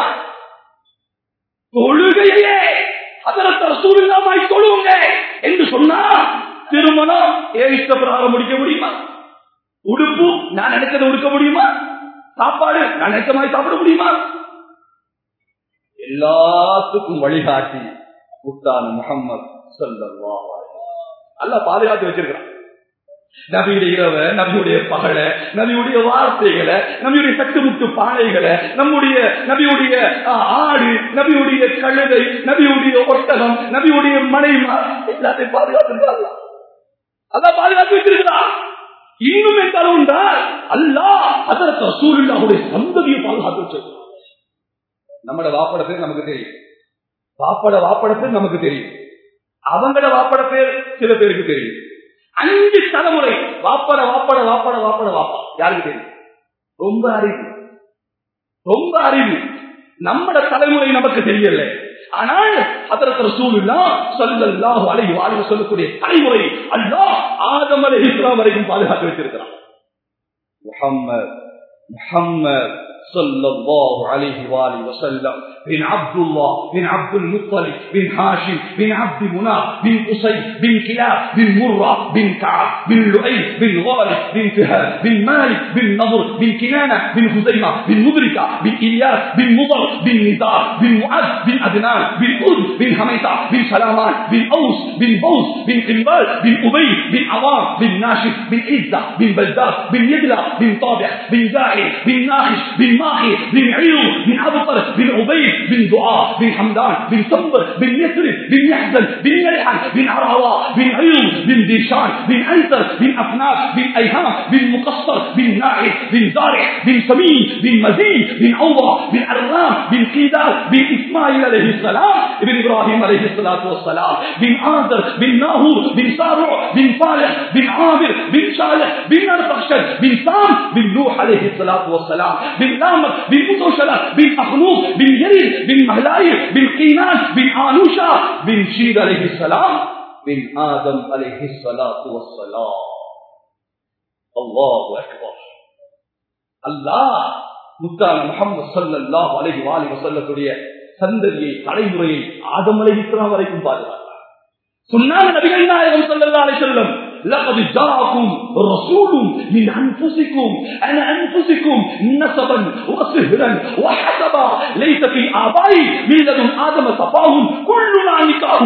தொழுகையே அதற்கு ரசூலுல்லாமாய் தொழுவுங்க என்று சொன்னா திருமணம் ஏன் இஷ்ட பிரகாரம் முடிக்க முடியுமா உடுப்பு நான் நினைச்சதை உடுக்க முடியுமா சாப்பாடு நான் நினைச்ச மாதிரி சாப்பிட முடியுமா எல்லாத்துக்கும் வழிகாட்டி முத்தான முகம்மது ஸல்லல்லாஹு அலைஹி வஸல்லம். அல்லாஹ் பாதுகாத்து வச்சிருக்கிறான் நபியுடைய இரவ நபியுடைய பகல நபியுடைய வார்த்தைகளை நபியுடைய கட்டுமுட்டு பானைகளை நம்முடைய நபியுடைய ஆ, ஆடு நபியுடைய கழுதை நபியுடைய ஒட்டகம் நபியுடைய மனைமா எல்லாத்தையும் பாதுகாத்து அதான் பாதுகாத்து வச்சிருக்கிறான் இன்னும் எந்த அளவு என்றால் அல்லாஹ் அதற்கு ரசூலுல்லாஹுடைய சந்ததியை பாதுகாத்து வச்சிருக்கிறான் நம்மட வாப்பட பேர் நமக்கு தெரியும் வாப்பட வாப்பட பேர் நமக்கு தெரியும் அவங்கள வாப்பட பேர் சில பேருக்கு தெரியும் அஞ்சு தலைமுறை வாப்பட வாப்பட வாப்பட வாப்பட வாப்பா யாருக்கு தெரியும் ரொம்ப அறிவு ரொம்ப அறிவு நம்மட தலைமுறை நமக்கு தெரியல ஆனால் அதற்கு ரசூலுல்லா ஸல்லல்லாஹு அலைஹி வஸல்லம் சொல்லக்கூடிய தலைமுறை அல்லாஹ் ஆதம் அலைஹிஸ்ஸலாம் வரைக்கும் பாதுகாத்து வச்சிருக்கிறான் முஹம்மத் முஹம்மத் صلى الله عليه وآله وسلم بن عبد الله بن عبد المطلب بن هاشم بن عبد مناف بن قصي بن كلاب بن مرة بن كعب بن لؤي بن غالب بن فهد بن مالك بن نضر بن كنانة بن خزيمة بن مدركة بن إلياس بن مضر بن نزار بن معد بن أدنان بن أد بن حميطة بن سلامان بن أوس بن بوس بن قنبال بن أبي بن عوام بن ناشف بن عزة بن بزاز بن يدلى بن طابع بن زاعي بن ناخش بن ماخي بن عيوب بن عبقر بن عبيد بن دعاء بن حمدان بن صبر بن يسرب بن يحزن بن يلحن بن عراوة بن عيوب بن ديشان بن عنتر بن أفناس بن أيهام بن مقصر بن ناعي بن زارع بن سمين بن مزيد بن عوضة بن عرام بن قيدار بن إسماعيل عليه السلام بن إبراهيم عليه الصلاة والسلام بن آذر بن ناهور بن سارع بن صالح بن عامر بن صالح بن أرفخشد بن سام بن نوح عليه الصلاة والسلام بن لامك بن متوشلة بن أخنوف بن يريد بن مهلاير بن قينان بن آنوشا بن شيد عليه السلام بن آدم عليه الصلاة والسلام الله أكبر அல்லாஹ் முத்தான முகமது சல்லல்லாஹு அலைஹி வாலி வஸல்லத்துடைய சந்ததியை தலைமுறையை ஆதம் அலைஹிஸ்ஸலாம் வரைக்கும் பாதுகாத்தார் சொன்னாங்க நபிகள் நாயகம் ஸல்லல்லாஹு அலைஹி வஸல்லம் لقد جاءكم رسول من انفسكم انا انفسكم نسبا وصهرا وحسبا ليس في ابائي من لدن ادم صفاهم كلنا نكاح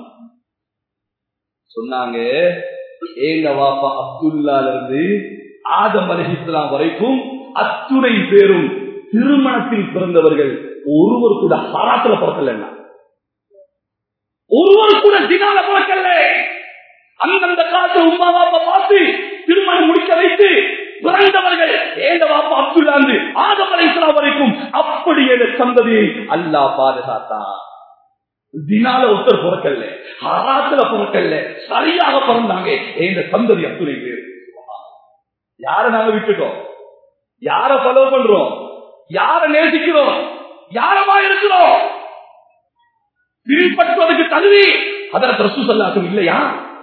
சொன்னாங்க ஏங்க வாப்பா அப்துல்லால இருந்து ஆதம் அலிஹிஸ்லாம் வரைக்கும் அத்துணை பேரும் திருமணத்தில் பிறந்தவர்கள் ஒருவர் கூட ஹராத்துல பிறக்கல ஒருவர் கூட தினால பிறக்கல அந்தந்த காலத்துல உமா பாப்பா பார்த்து திருமணம் முடிக்க வைத்து பிறந்தவர்கள் ஏந்த பாப்பா அப்துல்லாந்து ஆதம் அலைஹிஸ்ஸலாம் வரைக்கும் அப்படி என்ற சந்ததியை அல்லாஹ் பாதுகாத்தா தினால ஒருத்தர் பிறக்கல்ல ஹராத்துல பிறக்கல்ல சரியாக பிறந்தாங்க இந்த சந்ததி அத்துணை பேர் யார நாங்க விட்டுட்டோம் யார ஃபாலோ பண்றோம் யார நேசிக்கிறோம் யாரமா இருக்கிறோம் பின்பற்றுவதற்கு தகுதி அதற்கு ரசூ சொல்லாக்கும் இல்லையா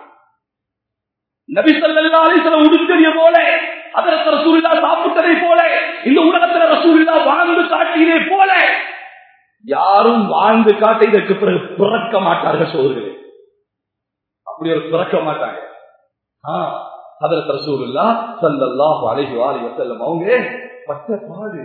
நபி சொல்லா அலிசலம் உடுத்தறிய போல அதற்கு ரசூலில்லா சாப்பிட்டதை போல இந்த உலகத்துல ரசூலில்லா வாழ்ந்து காட்டியதை போல யாரும் வாழ்ந்து காட்ட இதற்கு பிறகு பிறக்க மாட்டார்கள் சோதர்களே அப்படி ஒரு பிறக்க மாட்டாங்க அதற்கு ரசூலுல்லா சல்லல்லாஹு அலைஹி வாலி வஸல்லம் அவங்க பட்ட பாடு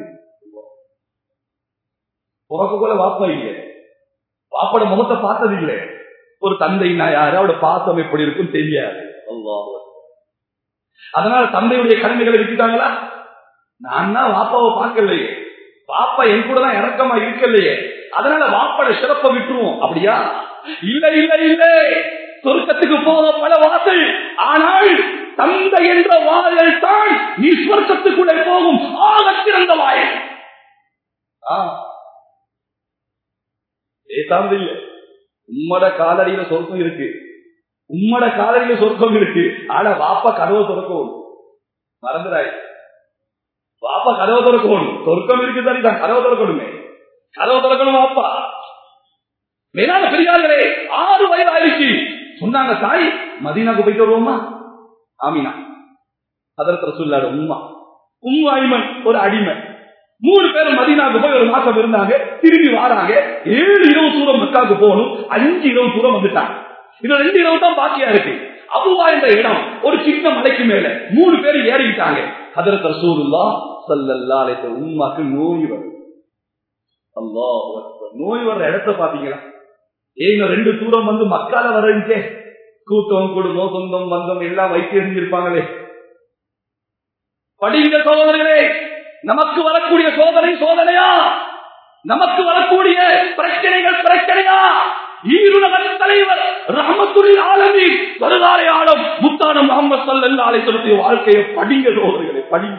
பிறக்க போல வாப்பா இல்லை வாப்போட முகத்தை பார்த்தது இல்லை ஒரு தந்தைனா யாரு அவட பாசம் எப்படி இருக்கும் தெரியாது அல்லாஹ் அதனால தந்தையுடைய கடமைகளை விட்டுட்டாங்களா நான் தான் வாப்பாவை பார்க்கலையே பாப்பா என் கூட தான் இறக்கமா இருக்கலையே அதனால வாப்பாட சிறப்பை விட்டுருவோம் அப்படியா இல்ல இல்ல இல்ல சொர்க்கத்துக்கு போக பல வாசல் ஆனால் தந்தை என்ற வாயல் தான் நீ சொர்க்கத்துக்குள்ளே போகும் ஆக சிறந்த வாயல் ஏதாவது இல்ல உம்மட காலடியில சொர்க்கம் இருக்கு உம்மட காலடியில சொர்க்கம் இருக்கு ஆனா வாப்பா கதவை திறக்கும் மறந்துடாய் வாப்பா கதவை திறக்கணும் சொர்க்கம் இருக்கு சரி தான் கதவை திறக்கணுமே கதவை திறக்கணும் வாப்பா மேலான பெரியார்களே ஆறு வயது ஆயிடுச்சு சொன்னாங்க தாய் மதீனாக்கு போயிட்டு வருவோமா ஆமினா அதற்கு சொல்லாடு உம்மா உம்மு ஐமன் ஒரு அடிமை மூணு பேரும் மதீனாக்கு போய் ஒரு மாசம் இருந்தாங்க திரும்பி வாராங்க ஏழு இரவு தூரம் மக்காவுக்கு போகணும் அஞ்சு இரவு தூரம் வந்துட்டாங்க இது ரெண்டு இரவு தான் பாக்கியா இருக்கு அபுவா என்ற இடம் ஒரு சின்ன மலைக்கு மேல மூணு பேர் ஏறிக்கிட்டாங்க அதற்கு ரசூலுல்லா சல்லல்லா அழைத்த உண்மாக்கு நோய் வரும் அல்லா நோய் வர்ற இடத்த பாத்தீங்களா ஏங்க ரெண்டு தூரம் வந்து மக்கால வரஞ்சே கூட்டம் குடும்பம் சொந்தம் பந்தம் எல்லாம் வைத்து எறிஞ்சிருப்பாங்களே படிங்க சோதனைகளே நமக்கு வரக்கூடிய சோதனை சோதனையா நமக்கு வரக்கூடிய பிரச்சனைகள் பிரச்சனையா ஈருலக தலைவர் ரஹமத்துல் ஆலமி வருகாலை ஆழம் முத்தான முகமது சல்லா அலைத்தலுடைய வாழ்க்கையை படிங்க சோதனைகளை படிங்க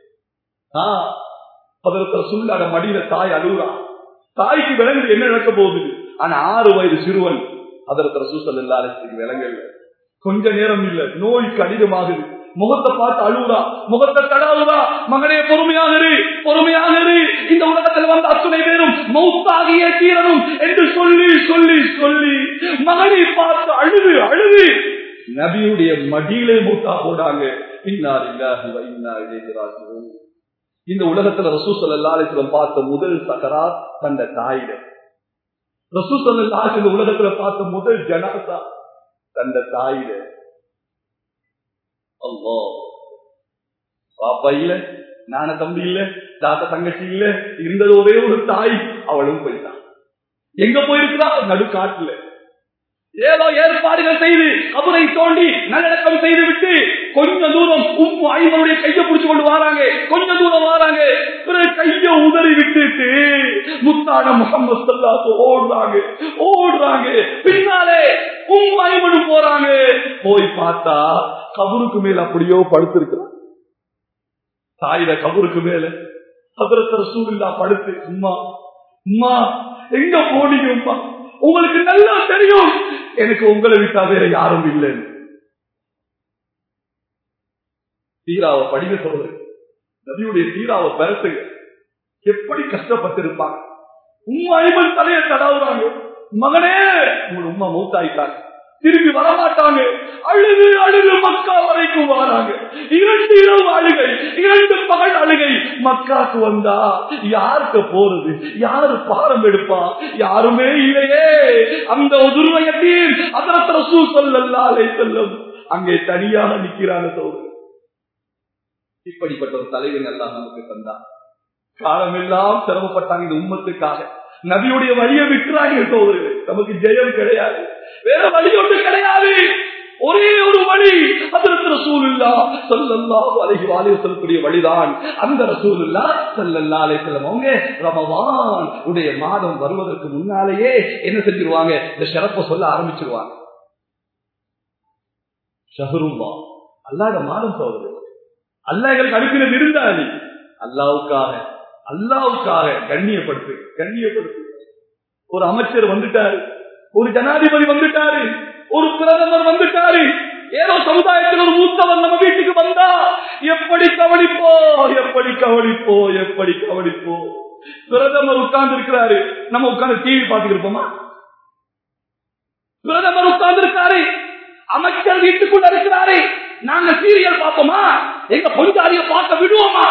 அதற்கு சுல்லாட மடியில தாய் அழுகுறா தாய்க்கு விலங்கு என்ன நடக்க போகுது ஆனா ஆறு வயது சிறுவன் அதற்கு சூசல் அலைத்துக்கு விலங்கல்ல கொஞ்ச நேரம் இல்ல நோய் கடிதமாகுது முகத்தை பார்த்து அழுகுறா முகத்தை தடாவுறா மகனே பொறுமையாக இரு பொறுமையாக இரு இந்த உலகத்தில் வந்த அத்துணை பேரும் மௌத்தாகிய தீரனும் என்று சொல்லி சொல்லி சொல்லி மகனை பார்த்து அழுது அழுது நபியுடைய மடியிலே மூத்தா போடாங்க இன்னார் இல்லாஹி வைனா இளைஞராகிறோம் இந்த உலகத்துல ரசூ சொல்லாலிசிலம் பார்த்த முதல் சகரா தந்த தாயிட ரசூ சொல்லா இந்த உலகத்துல பார்த்த முதல் ஜனாசா தந்த தாயிட அல்லோ பாப்பா இல்ல நான தம்பி இல்ல தாத்தா தங்கச்சி இல்ல இருந்தது ஒரே ஒரு தாய் அவளும் போயிட்டான் எங்க போயிருக்கிறா நடுக்காட்டுல ஏதோ ஏற்பாடுகள் செய்து கபரை தோண்டி நல்லடக்கம் செய்து விட்டு கொஞ்ச தூரம் உப்பு ஐவனுடைய கையை பிடிச்சு கொண்டு வராங்க கொஞ்ச தூரம் வராங்க பிறகு கைய உதறி விட்டுட்டு முத்தான முகமது சல்லாத்து ஓடுறாங்க ஓடுறாங்க பின்னாலே உம் ஐவனும் போறாங்க போய் பார்த்தா கபருக்கு மேல அப்படியோ படுத்திருக்கிறான் தாயிட கபருக்கு மேல அதற்கு சூழ்நிலா படுத்து உமா உமா எங்க போனீங்க உமா உங்களுக்கு நல்லா தெரியும் எனக்கு உங்களை விட்டா வேற யாரும் இல்லைன்னு தீராவை படிக்க சொல்றது நதியுடைய தீராவை பெறத்துங்க எப்படி கஷ்டப்பட்டிருப்பாங்க உம்மா ஐமன் தலையை தடாவுறாங்க மகனே உங்க உமா மூத்தாயிட்டாங்க திரும்பி வரமாட்டாங்க அழுது அழுது மக்கா வரைக்கும் வராங்க இரண்டு இரவு அழுகை இரண்டு பகல் அழுகை மக்காக்கு வந்தா யாருக்கு போறது யாரு பாரம் எடுப்பா யாருமே இல்லையே அந்த உதுர்வயத்தில் அதரத்த ரசூ சொல்லல்லாலே செல்லும் அங்கே தனியாக நிக்கிறாங்க சோறு இப்படிப்பட்ட ஒரு தலைவன் எல்லாம் நமக்கு தந்தான் காலமெல்லாம் சிரமப்பட்டாங்க இந்த உம்மத்துக்காக நபியுடைய வழியை விட்டுறாங்க சோதரே நமக்கு ஜெயம் கிடையாது வேற வழி ஒன்று கிடையாது ஒரே ஒரு வழி அதற்கு ரசூலுல்லா சொல்லல்லா அலைஹி வாலிய சொல்லக்கூடிய வழிதான் அந்த ரசூலுல்லா சல்லல்லா அலை செல்லம் அவங்க ரமவான் உடைய மாதம் வருவதற்கு முன்னாலேயே என்ன செஞ்சிருவாங்க இந்த சிறப்பை சொல்ல ஆரம்பிச்சிருவாங்க ஷஹருல்லா அல்லாத மாதம் சோதரர் அல்லா எங்களுக்கு அனுப்பின விருந்தாளி அல்லாவுக்காக அல்லாவுக்காக கண்ணியப்படுத்து கண்ணியப்படுத்து ஒரு அமைச்சர் வந்துட்டாரு ஒரு ஜனாதிபதி வந்துட்டாரு ஒரு பிரதமர் வந்துட்டாரு ஏதோ சமுதாயத்தில் ஒரு மூத்தவர் நம்ம வீட்டுக்கு வந்தா எப்படி கவனிப்போ எப்படி கவனிப்போ எப்படி கவனிப்போ பிரதமர் உட்கார்ந்து இருக்கிறாரு நம்ம உட்கார்ந்து டிவி பார்த்துட்டு இருப்போமா பிரதமர் உட்கார்ந்து இருக்காரு அமைச்சர் வீட்டுக்குள்ள இருக்கிறாரு நாங்க சீரியல் பார்ப்போமா எங்க பொஞ்சாரிய பார்க்க விடுவோமா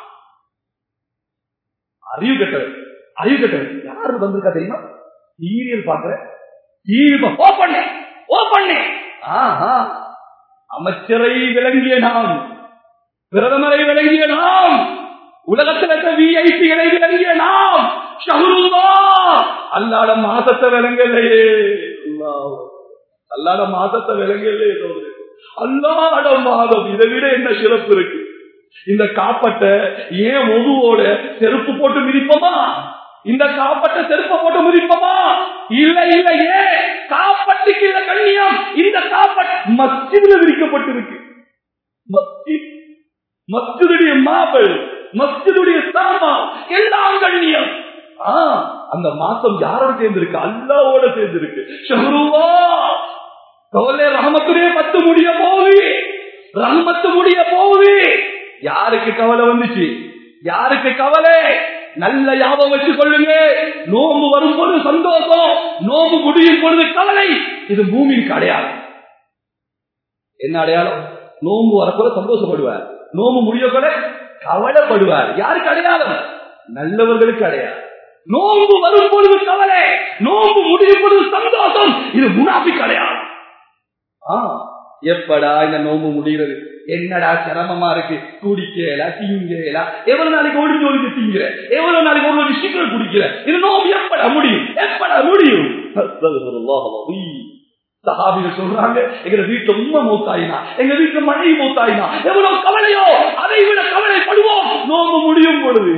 அறிவு கட்டது அறிவு கட்டது யாரு வந்திருக்கா தெரியுமா சீரியல் பார்க்கிற டிவி ஓ பண்ணு ஓ பண்ணு ஆஹா அமைச்சரை விளங்கிய நாம் பிரதமரை விளங்கிய நாம் உலகத்தில் இருக்க விஐபிகளை விளங்கிய நாம் ஷஹருல்லா அல்லாட மாசத்தை விளங்கலையே அல்லாஹ். அல்லாட மாசத்தை விளங்கலே அல்லாட மாதம் இதை விட என்ன சிறப்பு இருக்கு இந்த காப்பட்ட ஏன் ஒதுவோட செருப்பு போட்டு மிதிப்போமா இந்த காப்பட்ட செருப்பை போட்டு மிதிப்போமா இல்ல இல்ல ஏன் காப்பட்டுக்கு இந்த கண்ணியம் இந்த காப்பட் மஸ்ஜிதுல விரிக்கப்பட்டிருக்கு மஸ்ஜித் மஸ்ஜிதுடைய மாபல் மஸ்ஜிதுடைய சாமா எல்லாம் கண்ணியம் ஆ, அந்த மாசம் யாரோட சேர்ந்திருக்கு அல்லாவோட சேர்ந்திருக்கு ஷஹருவா கவலை ரஹமத்துடைய பத்து முடிய போகுது ரஹமத்து முடிய போகுது யாருக்கு கவலை வந்துச்சு யாருக்கு கவலை நல்ல ஞாபகம் வச்சுக் கொள்ளுங்க நோம்பு வரும் பொழுது சந்தோஷம் நோம்பு முடியும் பொழுது கவலை இது பூமிக்கு அடையாளம் என்ன அடையாளம் நோம்பு வரப்போல சந்தோஷப்படுவார் நோம்பு முடிய கூட கவலைப்படுவார் யாருக்கு அடையாளம் நல்லவர்களுக்கு அடையாளம் நோம்பு வரும் பொழுது கவலை நோம்பு முடியும் பொழுது சந்தோஷம் இது முனாபிக்கு அடையாளம் ஆ, எப்படா இந்த நோம்பு முடிகிறது என்னடா சிரமமா இருக்கு குடிக்கல திங்கல எவ்வளவு நாளைக்கு ஒளிஞ்சு ஒளிஞ்சு திங்கிற எவ்வளவு நாளைக்கு ஒரு விஷயங்கள் குடிக்கிற இது நோம்பு எப்படா முடியும் எப்படா முடியும் அஸ்தகுஃபிருல்லாஹ் அல்-அஸீம். சஹாபிகள் சொல்றாங்க எங்க வீட்டுல உண்மை மூத்தாயினா எங்க வீட்டுல மனைவி மூத்தாயினா எவ்வளவு கவலையோ அதை விட கவலைப்படுவோம் நோம்பு முடியும் பொழுது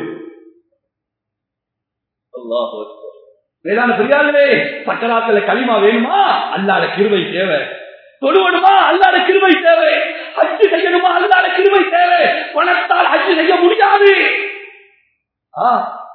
அல்லாஹ் வேளாண் பெரியார்களே சக்கராத்துல களிமா வேணுமா அல்லாத கிருபை தேவை தொழுவணுமா அல்லாத கிருபை தேவை ஹஜ்ஜு செய்யணுமா அல்லாத கிருபை தேவை பணத்தால் ஹஜ்ஜு செய்ய முடியாது ஆ,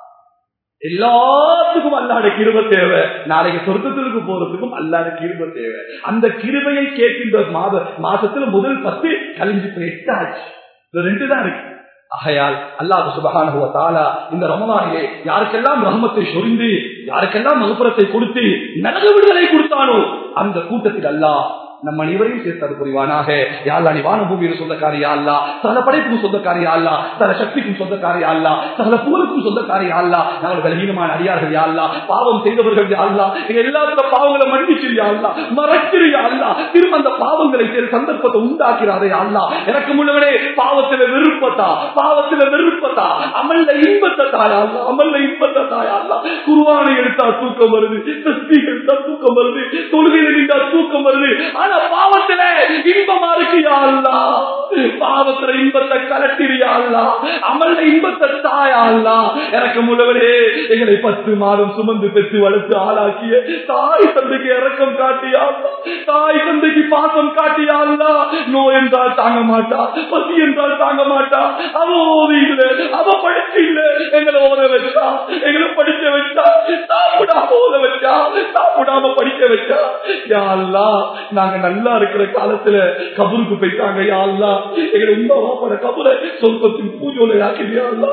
எல்லாத்துக்கும் அல்லாத கிருபை தேவை நாளைக்கு சொர்க்கத்திற்கு போறதுக்கும் அல்லாத கிருபை தேவை அந்த கிருபையை கேட்கின்ற மாத மாசத்துல முதல் பத்து கழிஞ்சு போய் எட்டு ஆச்சு இந்த ரெண்டு தான் இருக்கு ஆகையால் அல்லாஹ் சுபஹானஹு வ தஆலா இந்த ரமலானிலே யாருக்கெல்லாம் ரஹமத்தை சொரிந்து யாருக்கெல்லாம் மகப்புறத்தை கொடுத்து நரக விடுதலை கொடுத்தானோ அந்த கூட்டத்தில் அல்லாஹ் நம்ம அனைவரையும் சேர்த்தது புரிவானாக யாழ்லா நீ வானபூமியில் சொந்தக்காரியா அல்லா சகல படைப்புக்கும் சொந்தக்காரியா அல்லா சகல சக்திக்கும் சொந்தக்காரியா அல்லா சகல புகழுக்கும் சொந்தக்காரியா அல்லா நாங்கள் பலகீனமான அடியார்கள் யா அல்லா பாவம் செய்தவர்கள் யா அல்லா எங்க எல்லாத்த பாவங்களை மன்னிச்சிரியா அல்லா மறைச்சிரியா அல்லா திரும்ப அந்த பாவங்களை செய்ய சந்தர்ப்பத்தை உண்டாக்கிறாரே அல்லா எனக்கு முன்னவனே பாவத்துல வெறுப்பத்தா பாவத்துல வெறுப்பத்தா அமல்ல இன்பத்தை தாயா அல்லா அமல்ல இன்பத்தை தாயா அல்லா குருவானை எடுத்தா தூக்கம் வருது தஸ்பீ எடுத்தா தூக்கம் வருது தொழுகையில நின்றா தூக்கம் வருது ஆனா பாவத்துல இன்பமா இருக்கு யா அல்லா பாவத்துல இன்பத்தை கலட்டிரியா அல்லா அமல்ல இன்பத்தை தாயா அல்லா எனக்கு முழுவதே எங்களை பத்து மாதம் சுமந்து பெற்று வளர்த்து ஆளாக்கிய தாய் தந்தைக்கு இறக்கம் காட்டியா அல்லா. தாய் தந்தைக்கு பாசம் காட்டியா அல்லா நோய் என்றால் தாங்க மாட்டா பசி என்றால் தாங்க மாட்டா அவ ஓதி இல்ல அவ படிச்சு இல்ல எங்களை ஓத வச்சா எங்களை படிக்க வச்சா சாப்பிடாம ஓத வச்சா சாப்பிடாம படிக்க வச்சா யா அல்லா நாங்க நல்லா இருக்கிற காலத்துல கபருக்கு போயிட்டாங்க யா அல்லா எங்களை உண்மை வாப்பட கபரை சொந்தத்தின் பூஜோலை ஆக்கிறியா அல்லா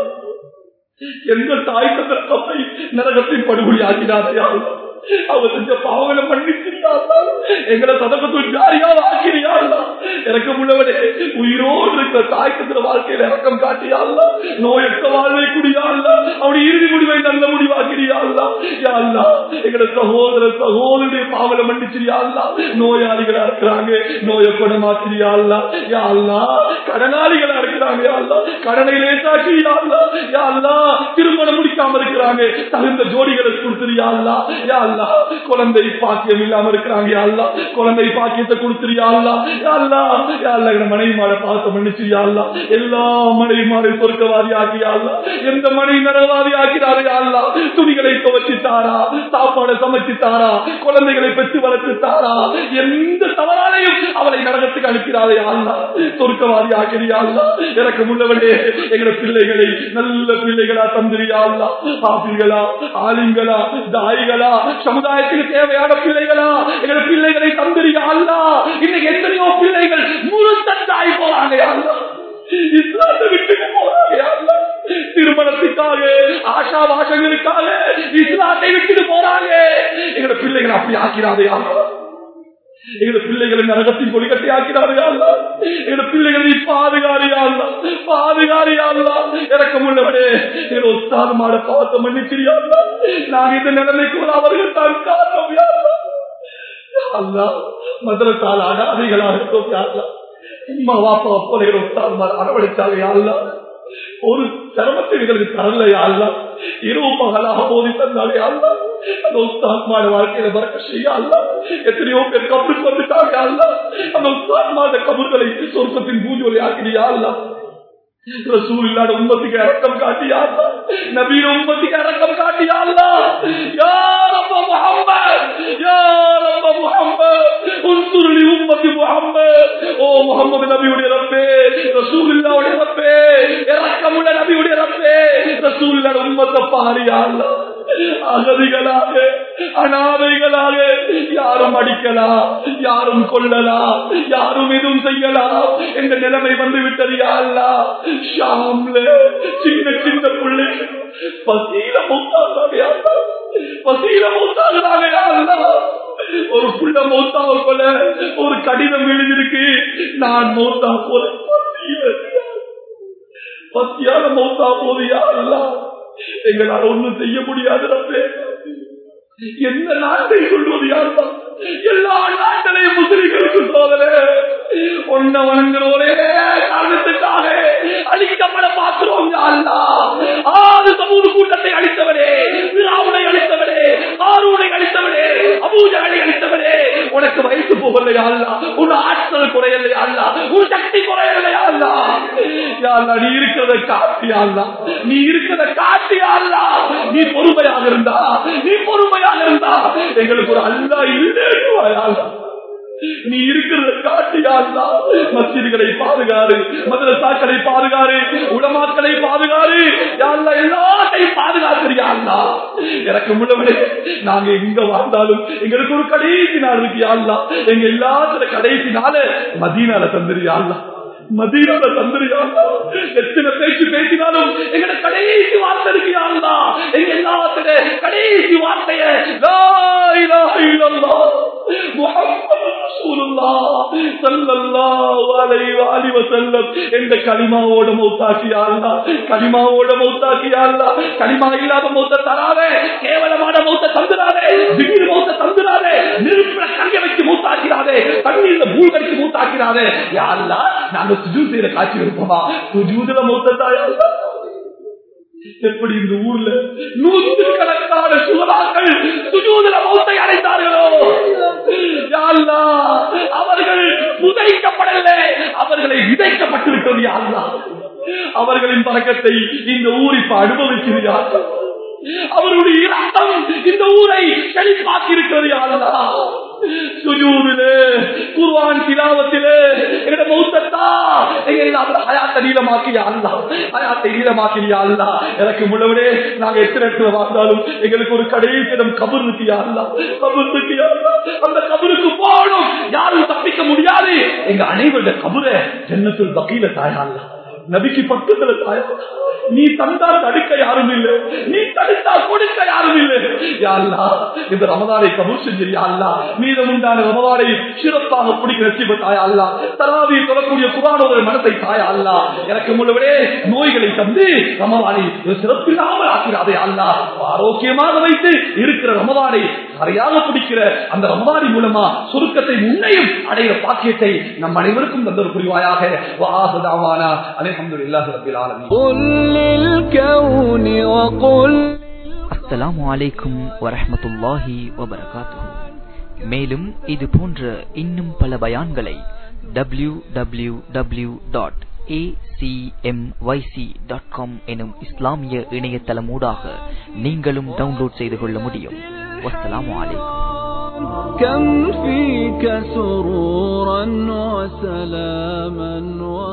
எந்த தாய் தந்த கப்பை நரகத்தின் படுகொலி ஆக்கினாரையா அல்லா அவங்க செஞ்ச பாவங்களை மன்னிச்சிருந்தா எங்களை சதகத்துள் ஜாரியாக ஆக்கிறியா அல்லா எனக்கு முன்னவனே உயிரோடு இருக்கிற தாய் தந்திர வாழ்க்கையில இறக்கம் காட்டியா அல்லா நோயற்ற வாழ்வை குடியா அல்லா அவனுடைய இறுதி முடிவை நல்ல முடிவாக்கிறியா அல்லா யா அல்லா எங்களை சகோதர சகோதரிய பாவலை மன்னிச்சிரியா அல்லா நோயாளிகளா இருக்கிறாங்க நோயை குணமாக்கிறியா அல்லா யா அல்லா கடனாளிகளா இருக்கிறாங்க யா அல்லா கடனை லேசாக்கிறியா அல்லா யா அல்லா திருமணம் முடிக்காம இருக்கிறாங்க தகுந்த ஜோடிகளை கொடுத்துறியா அல்லா யா அல்லா யாழ்லா குழந்தை பாக்கியம் இல்லாம இருக்கிறாங்க யாழ்லா குழந்தை பாக்கியத்தை கொடுத்துறியா அல்லா யாழ்லா யாழ்லா எங்க மனைவி மாட பார்த்த மன்னிச்சு யாழ்லா எல்லா மனைவி மாடை சொர்க்கவாதி ஆக்கியாள்லா எந்த மனைவி நரவாதி ஆக்கிறாரு யாழ்லா துணிகளை துவச்சு தாரா சாப்பாடு சமைச்சு தாரா குழந்தைகளை பெற்று வளர்த்து தாரா எந்த தவறாலையும் அவளை நரகத்துக்கு அனுப்பிறாரே அல்லா சொர்க்கவாதி ஆக்கிறியா அல்லா எனக்கு முன்னவனே எங்களை பிள்ளைகளை நல்ல பிள்ளைகளா தந்திரியா அல்லா ஆசிரியர்களா ஆலிங்களா தாய்களா சமுதாயத்துக்கு தேவையான பிள்ளைகளா எங்களை பிள்ளைகளை தந்திரியா அல்லா இன்னைக்கு எத்தனையோ பிள்ளைகள் முழு தந்தாய் போறாங்க அல்லா இஸ்லாத்தை விட்டுட்டு போறாங்க அல்லா திருமணத்துக்காக ஆஷா வாசங்களுக்காக இஸ்லாத்தை விட்டுட்டு போறாங்க எங்களோட பிள்ளைகளை அப்படி ஆக்கிறாதே அல்லா எங்களோட பிள்ளைகளை நரகத்தின் கொலிக்கட்டை ஆக்கிறாரியா எங்களோட பிள்ளைகளை பாதுகாரியா பாதுகாரியா இறக்க முடியவனே எங்களோட ஒத்தாது மாட பாவத்தை மன்னிச்சிரியா நாங்க இந்த நிலைமைக்கு ஒரு அவர்கள் தான் காரணம் அல்லா மதுரத்தால் அனாதைகளாக இருக்கோம் யாருலா அம்மா வாப்பா அப்போதைகள் ஒத்தாது மாட அரவணைச்சாங்க யாருலா ஒரு சிரமத்தை எங்களுக்கு தரலையா அல்ல இரவு பகலாக போதி தந்தாலே அல்ல அந்த உஸ்தாத்மான வாழ்க்கையில மறக்க செய்ய அல்ல எத்தனையோ பேர் கபருக்கு வந்துட்டாங்க அல்ல அந்த உஸ்தாத்மான கபர்களை சொர்க்கத்தின் பூஜை ஆக்கிறியா அல்ல ரசூல் இல்லாத உம்மத்துக்கு இறக்கம் காட்டியா நபீன உம்மத்துக்கு இறக்கம் காட்டியா யார் அப்பா முகம்மது யார் அப்பா முகம்மது உன்சுருளி உம்மத்தி முகம்மது ஓ முகம்மது நபியுடைய ரப்பே ரசூல் இல்லாவுடைய ரப்பே இறக்கமுள்ள நபியுடைய ரப்பே ரசூல் இல்லாத உம்மத்தை பாரியா அகதிகளாக அனாதைகளாக யாரும் அடிக்கலாம் யாரும் கொள்ளலாம் யாரும் எதுவும் செய்யலாம் என்ற நிலைமை வந்து விட்டது யாருலா ஷாம்ல சின்ன சின்ன பிள்ளை பசியில மூத்தாங்க பசியில மூத்தாங்க யாருலா ஒரு புள்ள மௌத்தாக போல ஒரு கடிதம் எழுதிருக்கு நான் மௌத்தா போல பசியில பசியான மௌத்தா போது யாரெல்லாம் எங்களால் ஒண்ணும் செய்ய முடியாது ரப்பே எந்த நாட்டை சொல்வது யார்தான் எல்லா நாட்டிலையும் முஸ்லிம்களுக்கு சோதனை ஒன்ன வணங்குற ஒரே காரணத்துக்காக அழிக்கப்பட பார்க்கிறோம் அல்லா ஆறு சமூக கூட்டத்தை அழித்தவனே விழாவுனை அழித்தவனே ஆரூனை அழித்தவனே அபூஜகளை அழித்தவனே உனக்கு வயசு போகலையா அல்லா உன் ஆற்றல் குறையலையா அல்லா உன் சக்தி குறையலையா அல்லா யாழ்லா நீ இருக்கிறத காட்டியா அல்லா நீ இருக்கிறத காட்டியா அல்லா நீ பொறுமையாக இருந்தா நீ பொறுமையாக இருந்தா எங்களுக்கு ஒரு அல்லா இல்லை நீ இருக்கிறத காட்டியாண்டா மசிதிகளை பாதுகாரு மதரசாக்களை பாதுகாரு உடமாக்களை பாதுகாரு யாழ்லா எல்லாத்தையும் பாதுகாக்கிறியாண்டா எனக்கு முன்னவனே நாங்க எங்க வாழ்ந்தாலும் எங்களுக்கு ஒரு கடைசி நாள் இருக்கு யாழ்லா எங்க எல்லாத்துல கடைசி நாள மதீனால தந்துரியாள்லா மதீனால தந்துரியாண்டா எத்தனை பேச்சு பேசினாலும் எங்கட கடைசி வார்த்தை இருக்கு யாழ்லா எங்க எல்லாத்துல கடைசி வார்த்தைய லா இலாஹ இல்லல்லாஹ் முஹம்மது ரசூலுல்லாஹ் ஸல்லல்லாஹு அலைஹி வஆலிஹி வஸல்லம் என்ற கலிமாவோட மௌத்தாக்கியா அல்லாஹ் கலிமாவோட கலிமாக்கியா அல்லா கலிமா இல்லாத மௌத்த தராதே கேவலமான மௌத்த தந்துடாதே திடீர் மௌத்த தந்துடாதே நெருப்புல கங்க வச்சு மூத்தாக்கிறாதே தண்ணீர்ல பூல் கடிச்சு மூத்தாக்கிறாதே யாருலா நாங்க சுஜூ செய்யற காட்சி இருப்போமா சுஜூதுல மௌத்தத்தாயா எப்படி இந்த ஊர்ல நூற்றுக்கணக்கான சுகதாக்கள் சுஜூதுல மௌத்தை அடைந்தார்களோ யா அல்லாஹ், அவர்கள் புதைக்கப்படல அவர்களை விதைக்கப்பட்டிருக்கிறது யா அல்லாஹ். அவர்களின் பறக்கத்தை இந்த ஊர் இப்ப அனுபவிக்கிறது யா அல்லாஹ். அவருடைய இரத்தம் இந்த ஊரை செழிப்பாக்கி இருக்கிறது யா அல்லாஹ். சுஜூதிலே குர்ஆன் திலாவத்திலே எங்கட மௌத்தத்தா எங்களை அவர் ஹயாத்தை நீளமாக்கியா அல்லா ஹயாத்தை நீளமாக்கியா அல்லா எனக்கு முழுவதே நாங்க எத்தனை இடத்துல வாழ்ந்தாலும் எங்களுக்கு ஒரு கடைசி இடம் கபர் இருக்கியா அல்லா கபர் இருக்கியா அல்லா அந்த கபருக்கு போகணும் யாரும் தப்பிக்க முடியாது எங்க அனைவருடைய கபரை ஜன்னத்துல் பக்கீல தாயா அல்லா நபிக்கு பக்கத்துல தாயா நீ தந்தா தடுக்க யாரும் இல்லை நீ தடுத்தா கொடுக்க யாரும் இல்லை யாருலா இந்த ரமதானை கபூர் செஞ்சிருயா அல்லா மீதம் உண்டான ரமதானை சிறப்பாக பிடிக்க நசிப தாயா அல்லா தராவி தொடரக்கூடிய குரானோட மனத்தை தாயா அல்லா எனக்கு முழுவதே நோய்களை தந்து ரமதானை ஒரு சிறப்பில்லாமல் ஆக்கிறாதே அல்லா ஆரோக்கியமாக வைத்து இருக்கிற ரமதானை சரியாக பிடிக்கிற அந்த ரமதானி மூலமா சுருக்கத்தை முன்னையும் அடைகிற பாக்கியத்தை நம் அனைவருக்கும் தந்தொரு புரிவாயாக வாசுதாவானா அலைஹம்துலில்லாஹி ரப்பில் ஆலமீன் قل للكون وقل அஸ்ஸலாமு அலைக்கும் வரஹ்மத்துல்லாஹி வபரகாத்துஹு மேலும் இது போன்ற இன்னும் பல பயான்களை W W W dot acmyc.com எனும் இஸ்லாமிய இணையதளமூடாக நீங்களும் டவுன்லோட் செய்து கொள்ள முடியும் வஸ்ஸலாமு அலைக்கும் كم فيك سرورا وسلاما